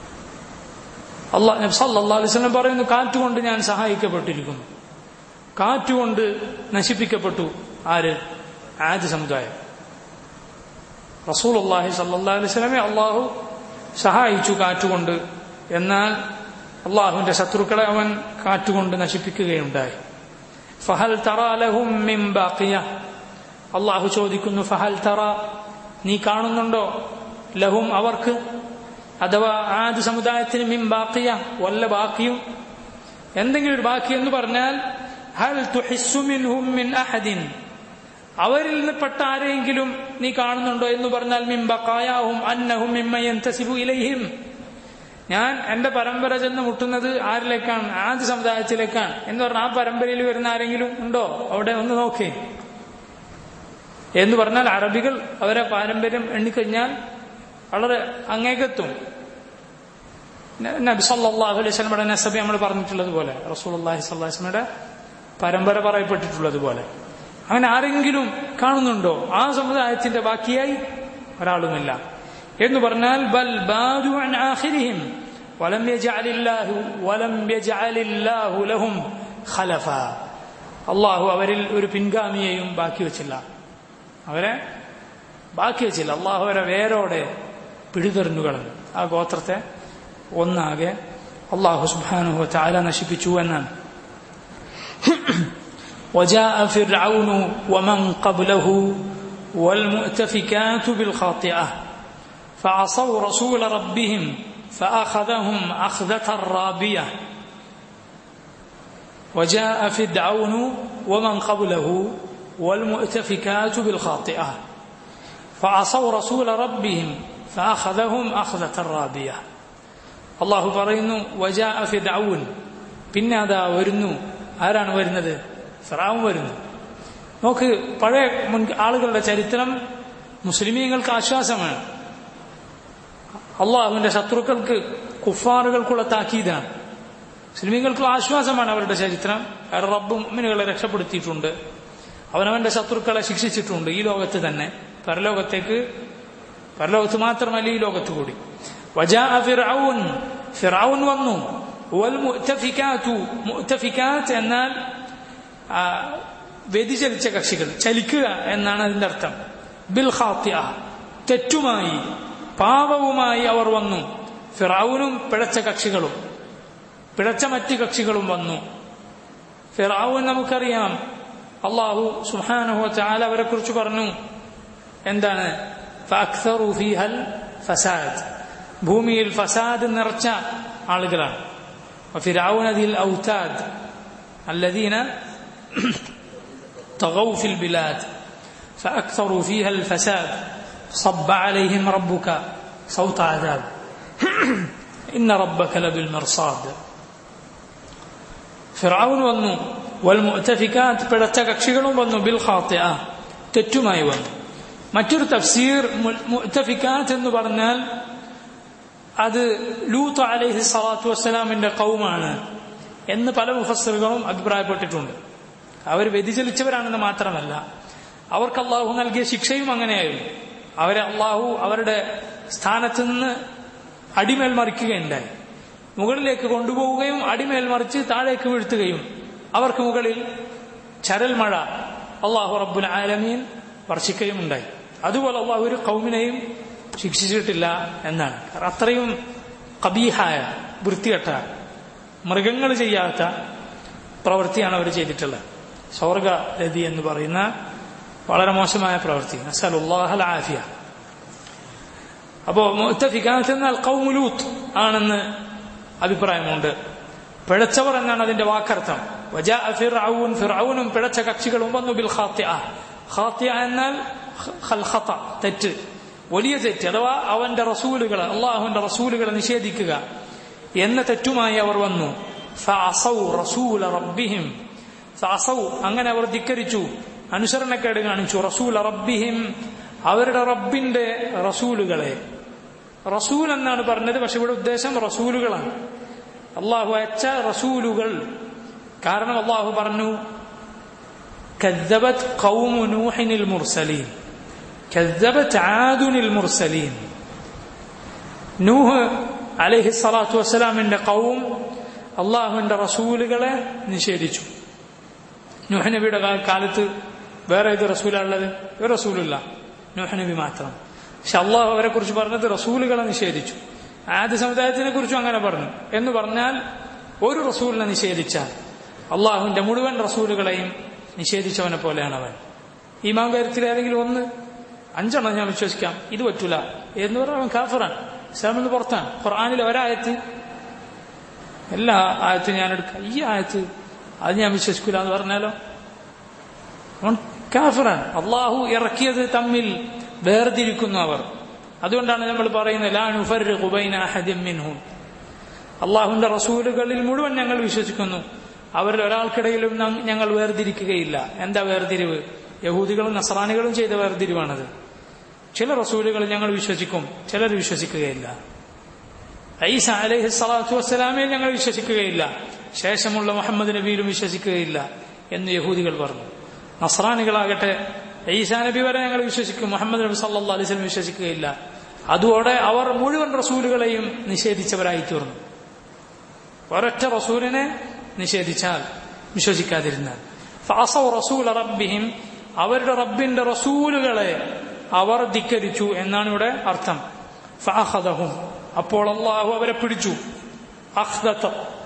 അള്ളാഹ് നബ്സല്ലാ അലൈവലം പറയുന്നു കാറ്റുകൊണ്ട് ഞാൻ സഹായിക്കപ്പെട്ടിരിക്കുന്നു കാറ്റുകൊണ്ട് നശിപ്പിക്കപ്പെട്ടു ആര് ആദ്യ സമുദായം റസൂൽ അള്ളാഹി സല്ലാ അലൈവലമെ അള്ളാഹു സഹായിച്ചു കാറ്റുകൊണ്ട് എന്നാൽ അള്ളാഹുവിന്റെ ശത്രുക്കളെ അവൻ കാറ്റുകൊണ്ട് നശിപ്പിക്കുകയുണ്ടായി ഫഹൽ തറ ലഹും മിൻ ബാക്കിയ അള്ളാഹു ചോദിക്കുന്നു ഫഹൽ തറ നീ കാണുന്നുണ്ടോ ലഹും അവർക്ക് അഥവാ ആദ്യ സമുദായത്തിന് മിൻ ബാക്കിയ വല്ല ബാക്കിയും എന്തെങ്കിലും ഒരു ബാക്കി എന്ന് പറഞ്ഞാൽ ഹൽ തുഹിസ്സു മിൻഹും മിൻ അഹദിൻ അവരിൽ നിന്ന് പെട്ട ആരെങ്കിലും നീ കാണുന്നുണ്ടോ എന്ന് പറഞ്ഞാൽ മിൻ ബക്കായാഹും അന്നഹും മിമ്മയന്തസിബു ഇലൈഹിം ഞാൻ എന്റെ പരമ്പര ചെന്ന് മുട്ടുന്നത് ആരിലേക്കാണ് ആദ്യ സമുദായത്തിലേക്കാണ് എന്ന് പറഞ്ഞാൽ ആ പരമ്പരയിൽ വരുന്ന ആരെങ്കിലും ഉണ്ടോ അവിടെ ഒന്ന് നോക്കേ എന്ന് പറഞ്ഞാൽ അറബികൾ അവരെ പാരമ്പര്യം എണ്ണിക്കഴിഞ്ഞാൽ വളരെ അങ്ങേക്കെത്തും നബി സല്ലാഹു അലൈഹി സ്വലമയുടെ നസബി നമ്മൾ പറഞ്ഞിട്ടുള്ളത് പോലെ റസൂൽ അള്ളാഹി സ്വല്ലാസ്മയുടെ പരമ്പര പറയപ്പെട്ടിട്ടുള്ളത് പോലെ അങ്ങനെ ആരെങ്കിലും കാണുന്നുണ്ടോ ആ സമുദായത്തിന്റെ ബാക്കിയായി ഒരാളുമില്ല എന്ന് പറഞ്ഞാൽ ബൽ ബാദു അൻ ആഖിരിഹിം വലം യജഅലില്ലാഹു വലം യജഅലില്ലാഹു ലഹും ഖലഫ അള്ളാഹു അവരിൽ ഒരു പിൻഗാമിയെയും ബാക്കി വെച്ചില്ല അവരെ ബാക്കി വെച്ചില്ല അള്ളാഹു അവരെ വേരോടെ പിടിതെറിഞ്ഞു കളഞ്ഞു ആ ഗോത്രത്തെ ഒന്നാകെ അള്ളാഹു സുബാനുഹു ചാല നശിപ്പിച്ചു എന്നാണ് وجاء فرعون ومن قبله والمؤتفكات بالخاطئة فعصوا رسول ربهم فأخذهم أخذة رابية وجاء فرعون ومن قبله والمؤتفكات بالخاطئة فعصوا رسول ربهم فأخذهم أخذة رابية الله പറയുന്നു وجاء فرعون പിന്നെ അതാ വരുന്നു ആരാണ് വരുന്നത് ഫിറാവും വരുന്നു നോക്ക് പഴയ മുൻ ആളുകളുടെ ചരിത്രം മുസ്ലിമീങ്ങൾക്ക് ആശ്വാസമാണ് അള്ളാഹുവിന്റെ ശത്രുക്കൾക്ക് കുഫാറുകൾക്കുള്ള താക്കീതാണ് മുസ്ലിമീങ്ങൾക്കുള്ള ആശ്വാസമാണ് അവരുടെ ചരിത്രം റബ്ബും മിനുകളെ രക്ഷപ്പെടുത്തിയിട്ടുണ്ട് അവനവന്റെ ശത്രുക്കളെ ശിക്ഷിച്ചിട്ടുണ്ട് ഈ ലോകത്ത് തന്നെ പരലോകത്തേക്ക് പരലോകത്ത് മാത്രമല്ല ഈ ലോകത്ത് കൂടി വജാ ഫിറൌൻ ഫിറൌൻ വന്നു വൽ മുഅ്തഫികാതു മുഅ്തഫികാത്ത് എന്നാൽ വ്യതിചലിച്ച കക്ഷികൾ ചലിക്കുക എന്നാണ് അതിന്റെ അർത്ഥം ബിൽ ഖാത്തിയ തെറ്റുമായി പാപവുമായി അവർ വന്നു ഫിറാവുനും പിഴച്ച കക്ഷികളും പിഴച്ച മറ്റ് കക്ഷികളും വന്നു ഫിറാവുൻ നമുക്കറിയാം അള്ളാഹു സുഹാനഹു ചാല അവരെ കുറിച്ച് പറഞ്ഞു എന്താണ് ഫഅക്സറു ഫീഹൽ ഫസാദ് ഭൂമിയിൽ ഫസാദ് നിറച്ച ആളുകളാണ് وفرعون ذي الأوتاد الذين طغوا في البلاد فأكثروا فيها الفساد صب عليهم ربك صوت عذاب إن ربك لبالمرصاد ഫിറൌൻ വന്നു വൽ മുഅ്തഫികാത്ത് പിഴച്ച കക്ഷികളും വന്നു ബിൽ ഖാത്തിഅ തെറ്റുമായി വന്നു മറ്റൊരു തഫ്സീർ മുഅ്തഫികാത്ത് എന്ന് പറഞ്ഞാൽ അത് ലൂത്ത് അലൈഹി സ്വലാത്തു വസ്സലാമിന്റെ കൗമാണ് എന്ന് പല മുഫസ്സിറുകളും അഭിപ്രായപ്പെട്ടിട്ടുണ്ട് അവർ വ്യതിചലിച്ചവരാണെന്ന് മാത്രമല്ല അവർക്ക് അള്ളാഹു നൽകിയ ശിക്ഷയും അങ്ങനെയായിരുന്നു അവരെ അള്ളാഹു അവരുടെ സ്ഥാനത്ത് നിന്ന് അടിമേൽ മറിക്കുകയുണ്ടായി മുകളിലേക്ക് കൊണ്ടുപോവുകയും അടിമേൽ മറിച്ച് താഴേക്ക് വീഴ്ത്തുകയും അവർക്ക് മുകളിൽ ചരൽ മഴ അള്ളാഹു റബ്ബുൽ ആലമീൻ വർഷിക്കുകയും ഉണ്ടായി അതുപോലെ അള്ളാഹു ഒരു കൗമിനെയും ശിക്ഷിച്ചിട്ടില്ല എന്നാണ് കാരണം അത്രയും കബീഹായ വൃത്തികെട്ട മൃഗങ്ങൾ ചെയ്യാത്ത പ്രവൃത്തിയാണ് അവർ ചെയ്തിട്ടുള്ളത് സ്വർഗരതി എന്ന് പറയുന്ന വളരെ മോശമായ പ്രവൃത്തി അസലുല്ലാഹൽ ആഫിയ അപ്പോ മുത്തഫിക്കാത്ത് എന്നാൽ കൗമുലൂത്ത് ആണെന്ന് അഭിപ്രായമുണ്ട് പിഴച്ചവർ എന്നാണ് അതിന്റെ വാക്കർത്ഥം ഫിർഔൻ ഫിർഔനും പിഴച്ച കക്ഷികളും വന്നു ബിൽ ഖാത്തിഅ ഖാത്തിഅ എന്നാൽ ഖൽഖത തെറ്റ് വലിയ തെറ്റ് അഥവാ അവന്റെ റസൂലുകൾ അള്ളാഹുവിന്റെ റസൂലുകളെ നിഷേധിക്കുക എന്ന തെറ്റുമായി അവർ വന്നു ഫഅസൗ റസൂല റബ്ബിഹിം ഫഅസൗ അങ്ങനെ അവർ ധിക്കരിച്ചു അനുസരണക്കേട് കാണിച്ചു റസൂല റബ്ബിഹിം അവരുടെ റബ്ബിന്റെ റസൂലുകളെ റസൂൽ എന്നാണ് പറഞ്ഞത് പക്ഷെ ഇവിടെ ഉദ്ദേശം റസൂലുകളാണ് അള്ളാഹു അയച്ച റസൂലുകൾ കാരണം അള്ളാഹു പറഞ്ഞു كذبت قوم نوح المرسلين كذبت عاد المرسلين നൂഹ് അലൈഹി സ്വലാത്തു വസ്സലാമിന്റെ കൗം അള്ളാഹുവിന്റെ റസൂലുകളെ നിഷേധിച്ചു നൂഹ് നബിയുടെ കാലത്ത് വേറെ ഏത് റസൂലുള്ളത് ഒരു റസൂലില്ല നൂഹ് നബി മാത്രം പക്ഷെ അള്ളാഹു അവരെ കുറിച്ച് പറഞ്ഞത് റസൂലുകളെ നിഷേധിച്ചു ആദ്യ സമുദായത്തിനെ കുറിച്ചും അങ്ങനെ പറഞ്ഞു എന്ന് പറഞ്ഞാൽ ഒരു റസൂലിനെ നിഷേധിച്ചാൽ അള്ളാഹുവിന്റെ മുഴുവൻ റസൂലുകളെയും നിഷേധിച്ചവനെ പോലെയാണ് അവൻ ഈമാൻ കാര്യത്തിൽ ഏതെങ്കിലും ഒന്ന് അഞ്ചെണ്ണം ഞാൻ വിശ്വസിക്കാം ഇത് പറ്റൂല എന്ന് പറഞ്ഞാൽ അവൻ കാഫറാണ് ഇസ്ലാമിൽ നിന്ന് പുറത്താണ് ഖുർആാനിൽ ഒരായത്ത് എല്ലാ ആയത്തും ഞാൻ എടുക്കാം ഈ ആയത്ത് അത് ഞാൻ വിശ്വസിക്കൂല എന്ന് പറഞ്ഞാലോ അവൻ കാഫറാണ് അള്ളാഹു ഇറക്കിയത് തമ്മിൽ വേർതിരിക്കുന്നു അവർ അതുകൊണ്ടാണ് നമ്മൾ പറയുന്നത് ലാ നുഫർരിഖു ബൈന അഹദിൻ മിൻഹും അള്ളാഹുവിന്റെ റസൂലുകളിൽ മുഴുവൻ ഞങ്ങൾ വിശ്വസിക്കുന്നു അവരിൽ ഒരാൾക്കിടയിലും ഞങ്ങൾ വേർതിരിക്കുകയില്ല എന്താ വേർതിരിവ് യഹൂദികളും നസറാനികളും ചെയ്ത വേർതിരിവാണത് ചില റസൂലുകൾ ഞങ്ങൾ വിശ്വസിക്കും ചിലർ വിശ്വസിക്കുകയില്ല ഐസ അലൈഹി സ്വലാത്തു വസ്സലാമയിൽ ഞങ്ങൾ വിശ്വസിക്കുകയില്ല ശേഷമുള്ള മുഹമ്മദ് നബിയിലും വിശ്വസിക്കുകയില്ല എന്ന് യഹൂദികൾ പറഞ്ഞു നസ്രാനികളാകട്ടെ ഈസാ നബി വരെ ഞങ്ങൾ വിശ്വസിക്കും മുഹമ്മദ് നബി സല്ലാ അലൈസ്ലം വിശ്വസിക്കുകയില്ല അതോടെ അവർ മുഴുവൻ റസൂലുകളെയും നിഷേധിച്ചവരായി തീർന്നു ഒരൊറ്റ റസൂലിനെ നിഷേധിച്ചാൽ വിശ്വസിക്കാതിരുന്നാൽ ഫാസൗ റസൂൽ റബ്ബിഹിം അവരുടെ റബ്ബിന്റെ റസൂലുകളെ അവർ ധിക്കരിച്ചു എന്നാണ് ഇവിടെ അർത്ഥം ഫഅഖദഹും അപ്പോൾ അള്ളാഹു അവരെ പിടിച്ചു അഖ്ദത്ത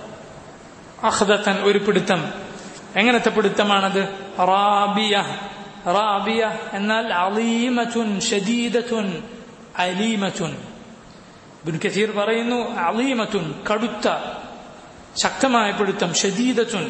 അഖ്ദത്തൻ ഒരു പിടുത്തം എങ്ങനത്തെ പിടുത്തമാണത് റാബിയ റാബിയ എന്നാൽ അലീമത്തുൻ ഷദീദത്തുൻ അലീമത്തുൻ ബിൻ കസീർ പറയുന്നു അലീമത്തുൻ കടുത്ത ശക്തമായ പിടുത്തം ഷദീദത്തുൻ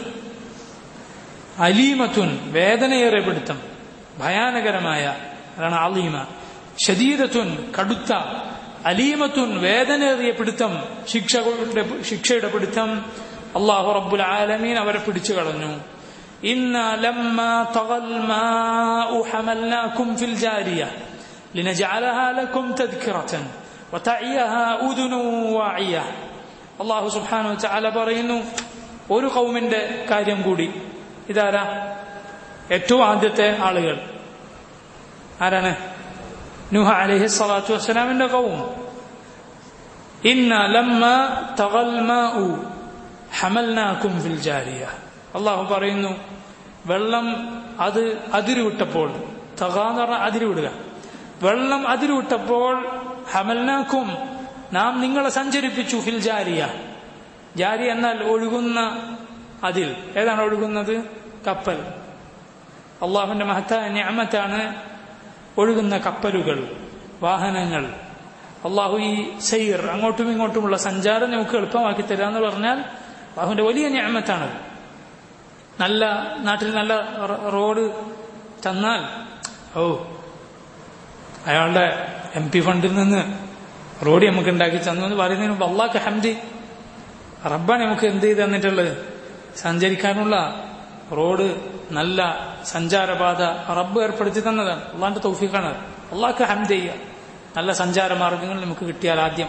അലീമത്തുൻ വേദനയേറെ പിടുത്തം ഭയാനകരമായ അതാണ് അലീമ ഷദീദത്തുൻ കടുത്ത അലീമത്തുൻ വേദനയേറിയ പിടുത്തം ശിക്ഷകളുടെ ശിക്ഷയുടെ പിടുത്തം അള്ളാഹു റബ്ബുൽ ആലമീൻ അവരെ പിടിച്ചു കളഞ്ഞു إنا لما طغى الماء حملناكم في الجارية لنجعلها لكم تذكرة وتعيها أذن واعية അള്ളാഹു സുബ്ഹാനു ചാല പറയുന്നു ഒരു കൗമിന്റെ കാര്യം കൂടി ഇതാരാ ഏറ്റവും ആദ്യത്തെ ആളുകൾ ആരാണ് നുഹ അലഹി സ്വലാത്തു വസ്സലാമിന്റെ കൗം ഇന്ന ലമ്മ തഗൽ മാഉ ഹമൽനാക്കും ഫിൽ ജാരിയ അള്ളാഹു പറയുന്നു വെള്ളം അത് അതിരുവിട്ടപ്പോൾ തക എന്ന് പറഞ്ഞാൽ അതിരുവിടുക വെള്ളം അതിരുവിട്ടപ്പോൾ ഹമൽനാക്കും നാം നിങ്ങളെ സഞ്ചരിപ്പിച്ചു ഫിൽ ജാരിയ ജാരി എന്നാൽ ഒഴുകുന്ന അതിൽ ഏതാണ് ഒഴുകുന്നത് കപ്പൽ അള്ളാഹുവിന്റെ മഹത്തായ ഞാമത്താണ് ഒഴുകുന്ന കപ്പലുകൾ വാഹനങ്ങൾ അള്ളാഹു ഈ സൈർ അങ്ങോട്ടും ഇങ്ങോട്ടുമുള്ള സഞ്ചാരം നമുക്ക് എളുപ്പമാക്കി തരിക എന്ന് പറഞ്ഞാൽ അള്ളാഹുവിന്റെ വലിയ ഞാമത്താണ് നല്ല നാട്ടിൽ നല്ല റോഡ് തന്നാൽ ഓ അയാളുടെ എം പി ഫണ്ടിൽ നിന്ന് റോഡ് നമുക്ക് ഉണ്ടാക്കി തന്നു എന്ന് പറയുന്നതിന് മുമ്പ് അള്ളാഹ് ഹംദി റബ്ബാണ് നമുക്ക് എന്ത് ചെയ്ത് തന്നിട്ടുള്ളത് സഞ്ചരിക്കാനുള്ള റോഡ് നല്ല സഞ്ചാരപാത റബ്ബ് ഏർപ്പെടുത്തി തന്നതാണ് അള്ളാന്റെ തൗഫീഖാണ് അള്ളാഹ്ക്ക് ഹംദ് ചെയ്യുക നല്ല സഞ്ചാര മാർഗങ്ങൾ നമുക്ക് കിട്ടിയാൽ ആദ്യം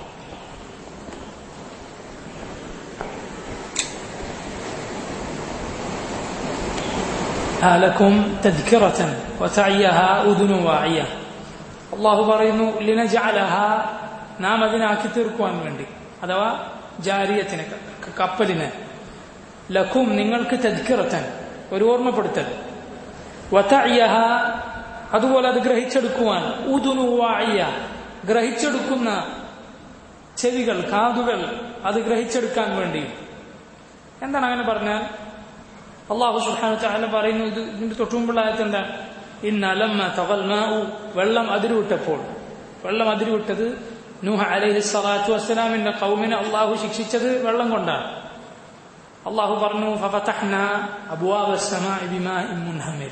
لكم تذكرة وتعيها أذن واعية الله പറയുന്നു ലിനജഅലഹാ നാം അതിനാക്കി തീർക്കുവാൻ വേണ്ടി അഥവാ ജാരിയത്തിന് കപ്പലിന് ലഖും നിങ്ങൾക്ക് തദ്ക്കിറത്തൻ ഒരു ഓർമ്മപ്പെടുത്തൽ വതഅയഹ അതുപോലെ അത് ഗ്രഹിച്ചെടുക്കുവാൻ ഉദുനു വായ ഗ്രഹിച്ചെടുക്കുന്ന ചെവികൾ കാതുകൾ അത് ഗ്രഹിച്ചെടുക്കാൻ വേണ്ടി എന്താണ് അങ്ങനെ പറഞ്ഞാൽ അള്ളാഹു സുബ്ഹാനഹു തആല പറയുന്നു ഇത് ഇതിന്റെ തൊട്ടുമുമ്പുള്ള ആയത്ത് എന്താ ഇന്ന ലമ്മ തഗൽ മാഉ വെള്ളം അതിരുവിട്ടപ്പോൾ വെള്ളം അതിരുവിട്ടത് നൂഹ് അലൈഹി സ്വലാത്തു വസ്സലാമിന്റെ കൗമിനെ അള്ളാഹു ശിക്ഷിച്ചത് വെള്ളം കൊണ്ടാണ് അള്ളാഹു പറഞ്ഞു ഫഫതഹ്ന അബ്വാബ السماء بماء منهمر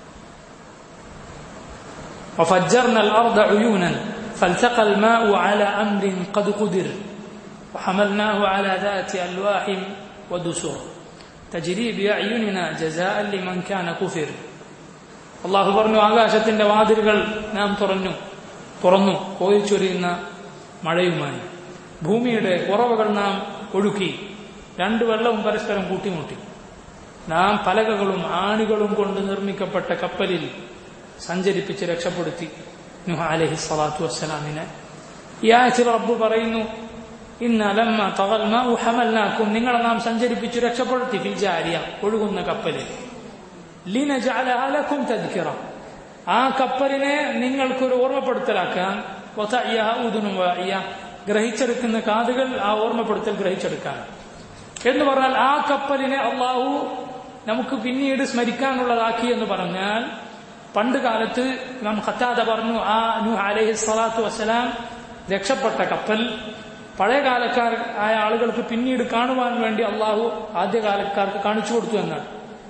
وفجرنا الأرض عيونا فالتقى الماء على أمر قد قدر وحملناه على ذات ألواح ودسور تجري بأعيننا جزاء لمن كان كفر അള്ളാഹു പറഞ്ഞു ആകാശത്തിന്റെ വാതിലുകൾ നാം തുറന്നു തുറന്നു കോയിച്ചൊരിയുന്ന മഴയുമായി ഭൂമിയുടെ കുറവുകൾ നാം ഒഴുക്കി രണ്ട് വെള്ളവും പരസ്പരം കൂട്ടിമുട്ടി നാം പലകകളും ആണികളും കൊണ്ട് നിർമ്മിക്കപ്പെട്ട കപ്പലിൽ സഞ്ചരിപ്പിച്ച് രക്ഷപ്പെടുത്തി നുഹ അലഹി സ്വലാത്തു വസ്സലാമിനെ ഈ ആഴ്ച റബ്ബ് പറയുന്നു ഇന്ന ലമ്മ തകൽമ ഉഹമൽനാക്കും നിങ്ങളെ നാം സഞ്ചരിപ്പിച്ചു രക്ഷപ്പെടുത്തി ഫിൽജാരിയ ഒഴുകുന്ന കപ്പലിൽ ലിനജഅലഹലക്കും തദ്കിറ ആ കപ്പലിനെ നിങ്ങൾക്കൊരു ഓർമ്മപ്പെടുത്തലാക്കാൻ ഉദുനും ഗ്രഹിച്ചെടുക്കുന്ന കാതുകൾ ആ ഓർമ്മപ്പെടുത്തൽ ഗ്രഹിച്ചെടുക്കാൻ എന്ന് പറഞ്ഞാൽ ആ കപ്പലിനെ അള്ളാഹു നമുക്ക് പിന്നീട് സ്മരിക്കാനുള്ളതാക്കി എന്ന് പറഞ്ഞാൽ പണ്ട് കാലത്ത് നാം ഖത്താദ പറഞ്ഞു ആ നൂഹ് അലൈഹി സ്വലാത്തു വസ്സലാം രക്ഷപ്പെട്ട കപ്പൽ പഴയ കാലക്കാർ ആയ ആളുകൾക്ക് പിന്നീട് കാണുവാൻ വേണ്ടി അള്ളാഹു ആദ്യകാലക്കാർക്ക് കാണിച്ചു കൊടുത്തു എന്നാണ്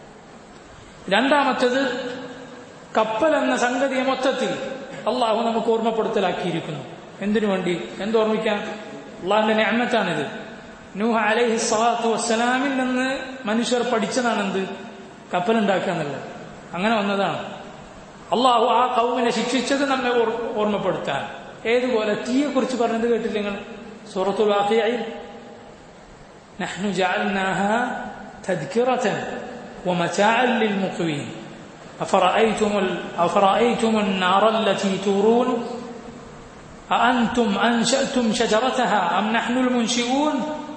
രണ്ടാമത്തത് കപ്പൽ എന്ന സംഗതിയെ മൊത്തത്തിൽ അള്ളാഹു നമുക്ക് ഓർമ്മപ്പെടുത്തലാക്കിയിരിക്കുന്നു എന്തിനു വേണ്ടി എന്തോർമ്മിക്കാൻ അള്ളാഹിന്റെ ഞാമത്താണിത് നൂഹ അലൈഹി സ്വലാത്തു വസ്സലാമിൽ നിന്ന് മനുഷ്യർ പഠിച്ചതാണെന്ത് കപ്പലുണ്ടാക്കുക എന്നുള്ളത് അങ്ങനെ വന്നതാണ് അള്ളാഹു ആ കൗമിനെ ശിക്ഷിച്ചത് നമ്മെ ഓർമ്മപ്പെടുത്താൻ ഏതുപോലെ തീയെ കുറിച്ച് പറഞ്ഞത് കേട്ടില്ല നിങ്ങൾ സൂറത്തുൽ വാഖിയയിൽ نحن جعلناها تذكرة ومتاعا للمقوين أفرأيتم, أفرأيتم النار التي تورون أأنتم أنشأتم شجرتها أم نحن المنشئون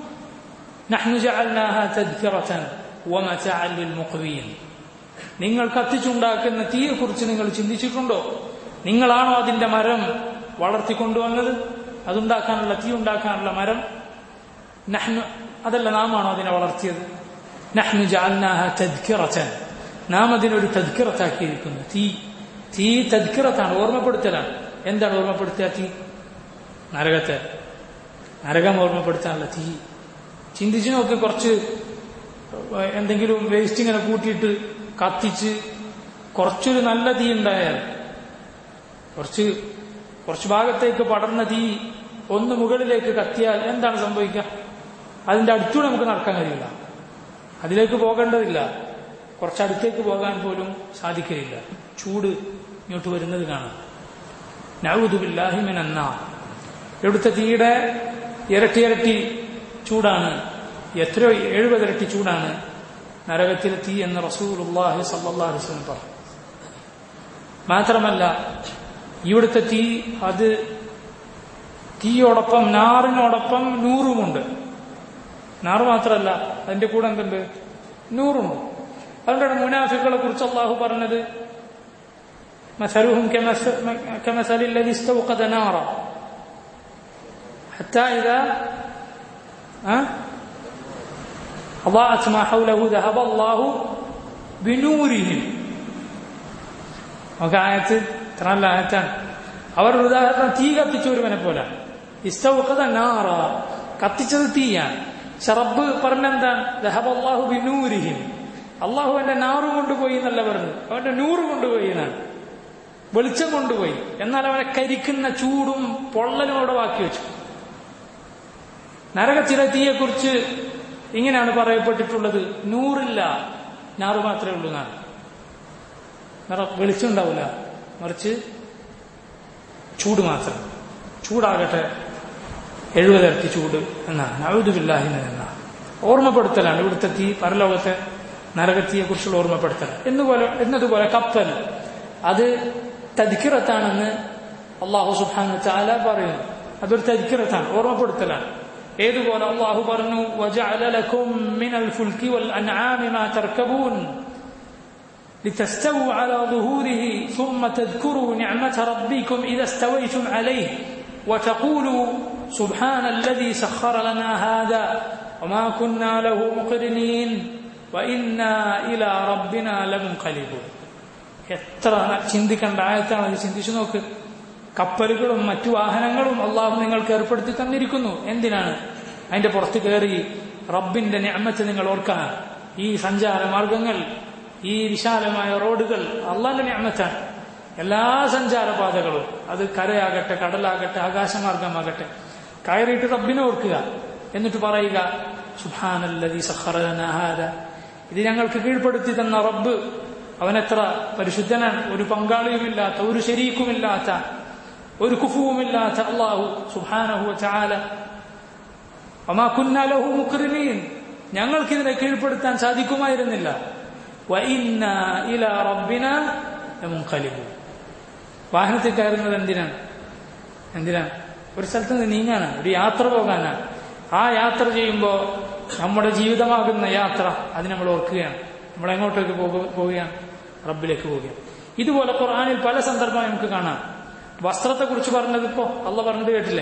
نحن جعلناها تذكرة ومتاعا للمقوين നിങ്ങൾ കത്തിച്ചുണ്ടാക്കുന്ന തീയെക്കുറിച്ച് നിങ്ങൾ ചിന്തിച്ചിട്ടുണ്ടോ നിങ്ങളാണോ അതിന്റെ മരം വളർത്തിക്കൊണ്ടുവന്നത് അതുണ്ടാക്കാനുള്ള തീ ഉണ്ടാക്കാനുള്ള മരം നഹ്നു അതല്ല നാമാണോ അതിനെ വളർത്തിയത് നഹ്നു ജാൽനാഹ തദ്ക്കിറച്ചൻ നാം അതിനൊരു തദ്ക്കിറത്താക്കിയിരിക്കുന്നു തീ തീ തദ്ക്കിറത്താണ് ഓർമ്മപ്പെടുത്തലാണ് എന്താണ് ഓർമ്മപ്പെടുത്തുക തീ നരകത്തെ നരകം ഓർമ്മപ്പെടുത്താനുള്ള തീ ചിന്തിച്ചു നോക്ക് കുറച്ച് എന്തെങ്കിലും വേസ്റ്റ് ഇങ്ങനെ കൂട്ടിയിട്ട് കത്തിച്ച് കുറച്ചൊരു നല്ല തീ ഉണ്ടായാൽ കുറച്ച് കുറച്ച് ഭാഗത്തേക്ക് പടർന്ന തീ ഒന്ന് മുകളിലേക്ക് കത്തിയാൽ എന്താണ് സംഭവിക്കുക അതിന്റെ അടുത്തൂടെ നമുക്ക് നടക്കാൻ കഴിയില്ല അതിലേക്ക് പോകേണ്ടതില്ല കുറച്ചടുത്തേക്ക് പോകാൻ പോലും സാധിക്കുകയില്ല ചൂട് ഇങ്ങോട്ട് വരുന്നത് കാണാം നൗദുബില്ലാഹിമിൻ എന്നാ ഇവിടുത്തെ തീയുടെ ഇരട്ടി ഇരട്ടി ചൂടാണ് എത്രയോ എഴുപതിരട്ടി ചൂടാണ് നരകത്തിലെ തീ എന്ന് റസൂലുല്ലാഹി സല്ലാഹി വസ്ലം പറഞ്ഞു മാത്രമല്ല ഇവിടുത്തെ തീ അത് തീയോടൊപ്പം നാറിനോടൊപ്പം നൂറുമുണ്ട് നാറ് മാത്രമല്ല അതിന്റെ കൂടെ എന്തുണ്ട് നൂറുണ്ട് അതുകൊണ്ടാണ് മുനാഫിക്കുകളെ കുറിച്ച് അള്ളാഹു പറഞ്ഞത് مثلهم كمثل الذي استوقد نارا حتى إذا أه؟ أضاءت ما حوله ذهب الله بنورهم നമുക്ക് ആയത്ത് ഇത്ര നല്ല ആയത്താണ് അവർ ഒരു ഉദാഹരണം തീ കത്തിച്ചൊരുവനെ പോലെ ഇസ്തവക്കത നാറ കത്തിച്ചത് തീയാണ് ഷറബ് പറഞ്ഞെന്താണ് ദഹബല്ലാഹു ബിനൂരിഹിം അള്ളാഹു അവന്റെ നാറ് കൊണ്ടുപോയി എന്നല്ല പറഞ്ഞു അവന്റെ നൂറ് കൊണ്ടുപോയി എന്നാണ് വെളിച്ചം കൊണ്ടുപോയി എന്നാൽ അവനെ കരിക്കുന്ന ചൂടും പൊള്ളലും അവിടെ ബാക്കി വെച്ചു നരകത്തിലെ തീയെക്കുറിച്ച് ഇങ്ങനെയാണ് പറയപ്പെട്ടിട്ടുള്ളത് നൂറില്ല ഞാറ് മാത്രമേ ഉള്ളൂ എന്നാണ് നിറ വെളിച്ചം ഉണ്ടാവില്ല മറിച്ച് ചൂട് മാത്രം ചൂടാകട്ടെ എഴുപതിരട്ടി ചൂട് എന്നാണ് നഴുതുബില്ലാഹിന എന്നാണ് ഓർമ്മപ്പെടുത്തലാണ് ഇവിടുത്തെ തീ പരലോകത്തെ നരകത്തിയെ കുറിച്ചുള്ള ഓർമ്മപ്പെടുത്തൽ എന്നുപോലെ എന്നതുപോലെ കപ്പൽ അത് തദിക്കിറത്താണെന്ന് അള്ളാഹു സുബാന ചാല പറയുന്നു അതൊരു തദിക്കിറത്താണ് ഓർമ്മപ്പെടുത്തലാണ് ഏതുപോലെ അള്ളാഹു പറഞ്ഞു وَجَعَلَ لَكُم مِّنَ الْفُلْكِ وَالْأَنْعَامِ مَا تَرْكَبُونَ لتستووا على ظهوره ثم تذكروا نعمة ربكم إذا استويتم عليه وتقولوا سبحان الذي سخر لنا هذا وما كنا له مقرنين وإنا إلى ربنا لمنقلبون എത്ര ചിന്തിക്കേണ്ട ആയത്താണ് അത് ചിന്തിച്ചു നോക്ക് കപ്പലുകളും മറ്റു വാഹനങ്ങളും അള്ളാഹു നിങ്ങൾക്ക് ഏർപ്പെടുത്തി തന്നിരിക്കുന്നു എന്തിനാണ് അതിന്റെ പുറത്ത് കയറി റബ്ബിന്റെ ഞാമത്ത് നിങ്ങൾ ഓർക്കാൻ ഈ സഞ്ചാര മാർഗങ്ങൾ ഈ വിശാലമായ റോഡുകൾ അള്ളാന്റെ ഞാമത്താണ് എല്ലാ സഞ്ചാരപാതകളും അത് കരയാകട്ടെ കടലാകട്ടെ ആകാശമാർഗമാകട്ടെ കയറിയിട്ട് റബ്ബിനെ ഓർക്കുക എന്നിട്ട് പറയുക സുഹാനല്ലതി സഹറനാഹാര ഇത് ഞങ്ങൾക്ക് കീഴ്പ്പെടുത്തി തന്ന റബ്ബ് അവനെത്ര പരിശുദ്ധനാണ് ഒരു പങ്കാളിയുമില്ലാത്ത ഒരു ശരീക്കുമില്ലാത്ത ഒരു കുഫുവുമില്ലാത്ത അള്ളാഹു സുഹാനഹു ചാല അമാ കുന്നാലഹു മുക്രിമീൻ ഞങ്ങൾക്കിതിനെ കീഴ്പ്പെടുത്താൻ സാധിക്കുമായിരുന്നില്ല വാഹനത്തിൽ കയറുന്നത് എന്തിനാണ് എന്തിനാണ് ഒരു സ്ഥലത്ത് നിന്ന് നീങ്ങാനാണ് ഒരു യാത്ര പോകാനാണ് ആ യാത്ര ചെയ്യുമ്പോൾ നമ്മുടെ ജീവിതമാകുന്ന യാത്ര അത് നമ്മൾ ഓർക്കുകയാണ് നമ്മൾ എങ്ങോട്ടേക്ക് പോവുകയാണ് റബ്ബിലേക്ക് പോവുകയാണ് ഇതുപോലെ ഖുർആാനിൽ പല സന്ദർഭം നമുക്ക് കാണാം വസ്ത്രത്തെ കുറിച്ച് പറഞ്ഞത് ഇപ്പോ അള്ള പറഞ്ഞത് കേട്ടില്ലേ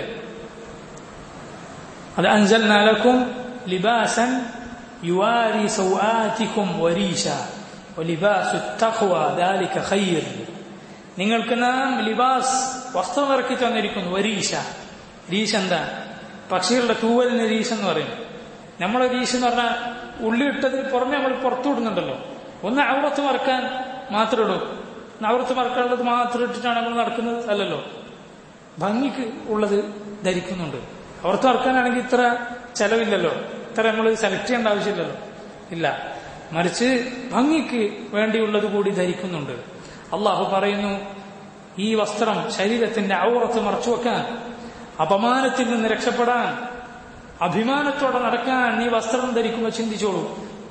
അത് അൻസൽ നലക്കും ലിബാസൻ യുവാരി സൗആതിക്കും വരീശ വലിബാസു തഖ്വ ദാലിക ഖൈർ നിങ്ങൾക്ക് നാം ലിബാസ് വസ്ത്രം ഇറക്കി തന്നിരിക്കുന്നു വരീശ രീശ എന്താ പക്ഷികളുടെ തൂവലിന് രീശ എന്ന് പറയും നമ്മളെ രീശ എന്ന് പറഞ്ഞാൽ ഉള്ളിയിട്ടതിന് പുറമെ നമ്മൾ പുറത്തു വിടുന്നുണ്ടല്ലോ ഒന്ന് ഔറത്ത് മറക്കാൻ മാത്രം ഇടും ഔറത്ത് മറക്കാനുള്ളത് മാത്രം ഇട്ടിട്ടാണ് നമ്മൾ നടക്കുന്നത് അല്ലല്ലോ ഭംഗിക്ക് ഉള്ളത് ധരിക്കുന്നുണ്ട് ഔറത്ത് മറക്കാനാണെങ്കിൽ ഇത്ര ചെലവില്ലല്ലോ ഇത്ര നമ്മൾ സെലക്ട് ചെയ്യേണ്ട ആവശ്യമില്ലല്ലോ ഇല്ല മറിച്ച് ഭംഗിക്ക് വേണ്ടിയുള്ളത് കൂടി ധരിക്കുന്നുണ്ട് അള്ളാഹു പറയുന്നു ഈ വസ്ത്രം ശരീരത്തിന്റെ ഔറത്ത് മറച്ചു വെക്കാൻ അപമാനത്തിൽ നിന്ന് രക്ഷപ്പെടാൻ അഭിമാനത്തോടെ നടക്കാൻ നീ വസ്ത്രം ധരിക്കുമ്പോൾ ചിന്തിച്ചോളൂ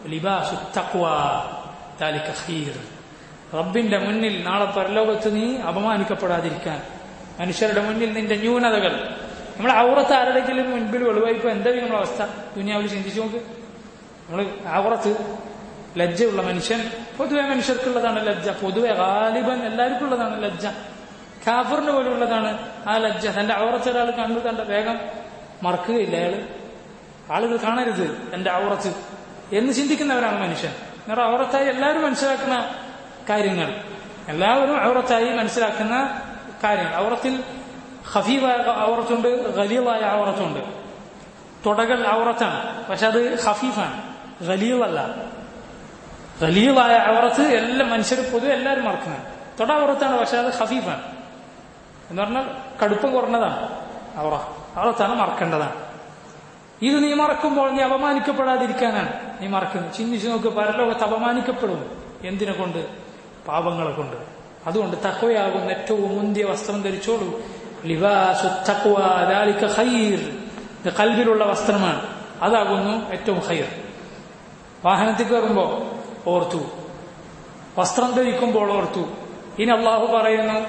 റബ്ബിന്റെ മുന്നിൽ നാളെ പരലോകത്ത് നീ അപമാനിക്കപ്പെടാതിരിക്കാൻ മനുഷ്യരുടെ മുന്നിൽ നിന്റെ ന്യൂനതകൾ നമ്മൾ ഔറത്ത് ആരുടെങ്കിലും മുൻപിൽ വെളിവായിപ്പോ എന്തായിരിക്കും നമ്മളെ അവസ്ഥ ദുനിയാവിൽ ചിന്തിച്ചു നോക്ക് നമ്മൾ ഔറത്ത് ലജ്ജയുള്ള മനുഷ്യൻ പൊതുവെ മനുഷ്യർക്കുള്ളതാണ് ലജ്ജ പൊതുവെ ഗാലിബൻ എല്ലാവർക്കും ഉള്ളതാണ് ലജ്ജ കാഫറിന് പോലും ഉള്ളതാണ് ആ ലജ്ജ തന്റെ ഔറത്ത് ഒരാൾ കണ്ടു കണ്ട വേഗം മറക്കുകയില്ല അയാള് ആളുകൾ കാണരുത് എന്റെ ഔറത്ത് എന്ന് ചിന്തിക്കുന്നവരാണ് മനുഷ്യൻ കാരണം ഔറത്തായി എല്ലാവരും മനസ്സിലാക്കുന്ന കാര്യങ്ങൾ എല്ലാവരും ഔറത്തായി മനസ്സിലാക്കുന്ന കാര്യങ്ങൾ ഔറത്തിൽ ഹഫീവായ ഔറത്തുണ്ട് ഖലീലായ ഔറത്തുണ്ട് തുടകൾ ഔറത്താണ് പക്ഷെ അത് ഹഫീഫാണ് ഖലീലല്ല ഖലീലായ ഔറത്ത് എല്ലാ മനുഷ്യർ പൊതുവെ എല്ലാവരും മറക്കുന്നത് തൊട ഔറത്താണ് പക്ഷെ അത് ഹഫീഫാണ് എന്ന് പറഞ്ഞാൽ കടുപ്പം കുറഞ്ഞതാണ് ഔറ ഔറത്താണ് മറക്കേണ്ടതാണ് ഇത് നീ മറക്കുമ്പോൾ നീ അപമാനിക്കപ്പെടാതിരിക്കാനാണ് നീ മറക്കുന്നത് ചിന്തിച്ചു നോക്ക് പരലോകത്ത് അപമാനിക്കപ്പെടും എന്തിനെ കൊണ്ട് പാപങ്ങളെ കൊണ്ട് അതുകൊണ്ട് തഹവയാകുന്ന ഏറ്റവും മുന്തിയ വസ്ത്രം ധരിച്ചോളൂ ഇത് കൽവിലുള്ള വസ്ത്രമാണ് അതാകുന്നു ഏറ്റവും ഹൈർ വാഹനത്തിൽ കയറുമ്പോൾ ഓർത്തു വസ്ത്രം ധരിക്കുമ്പോൾ ഓർത്തു ഇനി അള്ളാഹു പറയുന്നു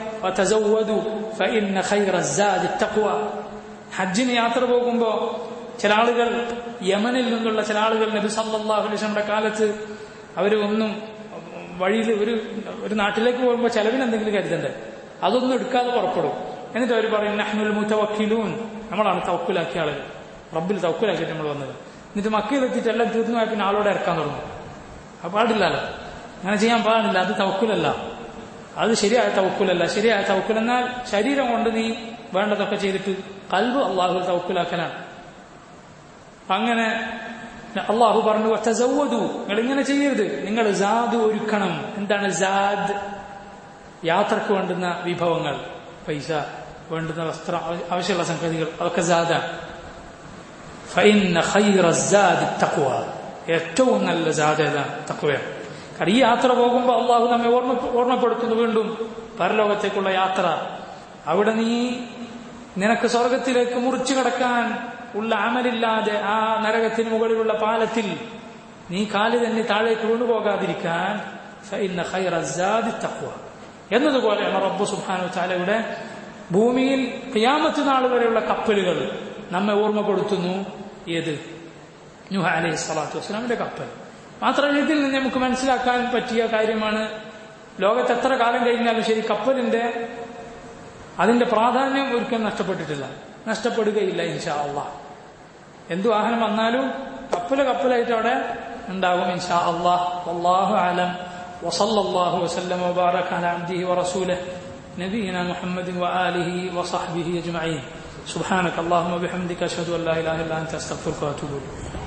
ഹജ്ജിന് യാത്ര പോകുമ്പോൾ ചില ആളുകൾ യമനിൽ നിന്നുള്ള ചില ആളുകൾ നബി സല്ലാഹു അലൈസ്മയുടെ കാലത്ത് അവർ ഒന്നും വഴിയിൽ ഒരു ഒരു നാട്ടിലേക്ക് പോകുമ്പോൾ ചെലവിന് എന്തെങ്കിലും കരുതണ്ടേ അതൊന്നും എടുക്കാതെ പുറപ്പെടും എന്നിട്ട് അവർ പറയും നഹ്നുൽ മുത്തവക്കിലൂൻ നമ്മളാണ് തവക്കുലാക്കിയ ആളുകൾ റബ്ബിൽ തവക്കുലാക്കിയിട്ട് നമ്മൾ വന്നത് എന്നിട്ട് മക്കയിലെത്തിയിട്ട് എല്ലാം തീർന്നു പോയാൽ പിന്നെ ആളോടെ ഇറക്കാൻ തുടങ്ങും അത് പാടില്ലല്ലോ അങ്ങനെ ചെയ്യാൻ പാടില്ല അത് തവക്കുലല്ല അത് ശരിയായ തവക്കുലല്ല ശരിയായ തവക്കുൽ എന്നാൽ ശരീരം കൊണ്ട് നീ വേണ്ടതൊക്കെ ചെയ്തിട്ട് കൽബ് അള്ളാഹു തവക്കുലാക്കലാണ് അങ്ങനെ അള്ളാഹു പറഞ്ഞു തസവ്വദു നിങ്ങൾ ഇങ്ങനെ ചെയ്യരുത് നിങ്ങൾ ജാദ് ഒരുക്കണം എന്താണ് ജാദ് യാത്രക്ക് വേണ്ടുന്ന വിഭവങ്ങൾ പൈസ വേണ്ടുന്ന വസ്ത്രം ആവശ്യമുള്ള സംഗതികൾ അതൊക്കെ ജാദാണ് ഫൈന ഖൈറ സാദ് തഖ്വ ഏറ്റവും നല്ല ജാദ് ഏതാണ് തഖ്വയാണ് കാരണം ഈ യാത്ര പോകുമ്പോൾ അള്ളാഹു നമ്മെ ഓർമ്മ ഓർമ്മപ്പെടുത്തുന്നു വീണ്ടും പരലോകത്തേക്കുള്ള യാത്ര അവിടെ നീ നിനക്ക് സ്വർഗത്തിലേക്ക് മുറിച്ചു കടക്കാൻ ഉള്ള അമലില്ലാതെ ആ നരകത്തിന് മുകളിലുള്ള പാലത്തിൽ നീ കാല് തന്നെ താഴേക്ക് വീണുപോകാതിരിക്കാൻ ഫൈന ഖൈറ സാദ് തഖ്വ എന്നതുപോലെയാണ് റബ്ബു സുബ്ഹാനഹു തആലയുടെ ഭൂമിയിൽ ഖിയാമത്ത് നാൾ വരെയുള്ള കപ്പലുകൾ നമ്മെ ഓർമ്മപ്പെടുത്തുന്നു ഏത് നുഹ അലൈഹി സ്വലാത്തു വസ്സലാമിന്റെ കപ്പൽ മാത്രമല്ല ഇതിൽ നിന്ന് നമുക്ക് മനസ്സിലാക്കാൻ പറ്റിയ കാര്യമാണ് ലോകത്ത് എത്ര കാലം കഴിഞ്ഞാലും ശരി കപ്പലിന്റെ അതിന്റെ പ്രാധാന്യം ഒരിക്കലും നഷ്ടപ്പെട്ടിട്ടില്ല നഷ്ടപ്പെടുകയില്ല ഇൻഷാ അള്ളാഹ് എന്ത് വാഹനം വന്നാലും കപ്പല് കപ്പലായിട്ട് അവിടെ ഉണ്ടാകും ഇൻഷാ അള്ളാഹ് അള്ളാഹു ആലം وصلى الله وسلم وبارك على عبده ورسوله نبينا محمد وآله وصحبه أجمعين سبحانك اللهم وبحمدك أشهد أن لا إله إلا أنت أستغفرك وأتوب إليك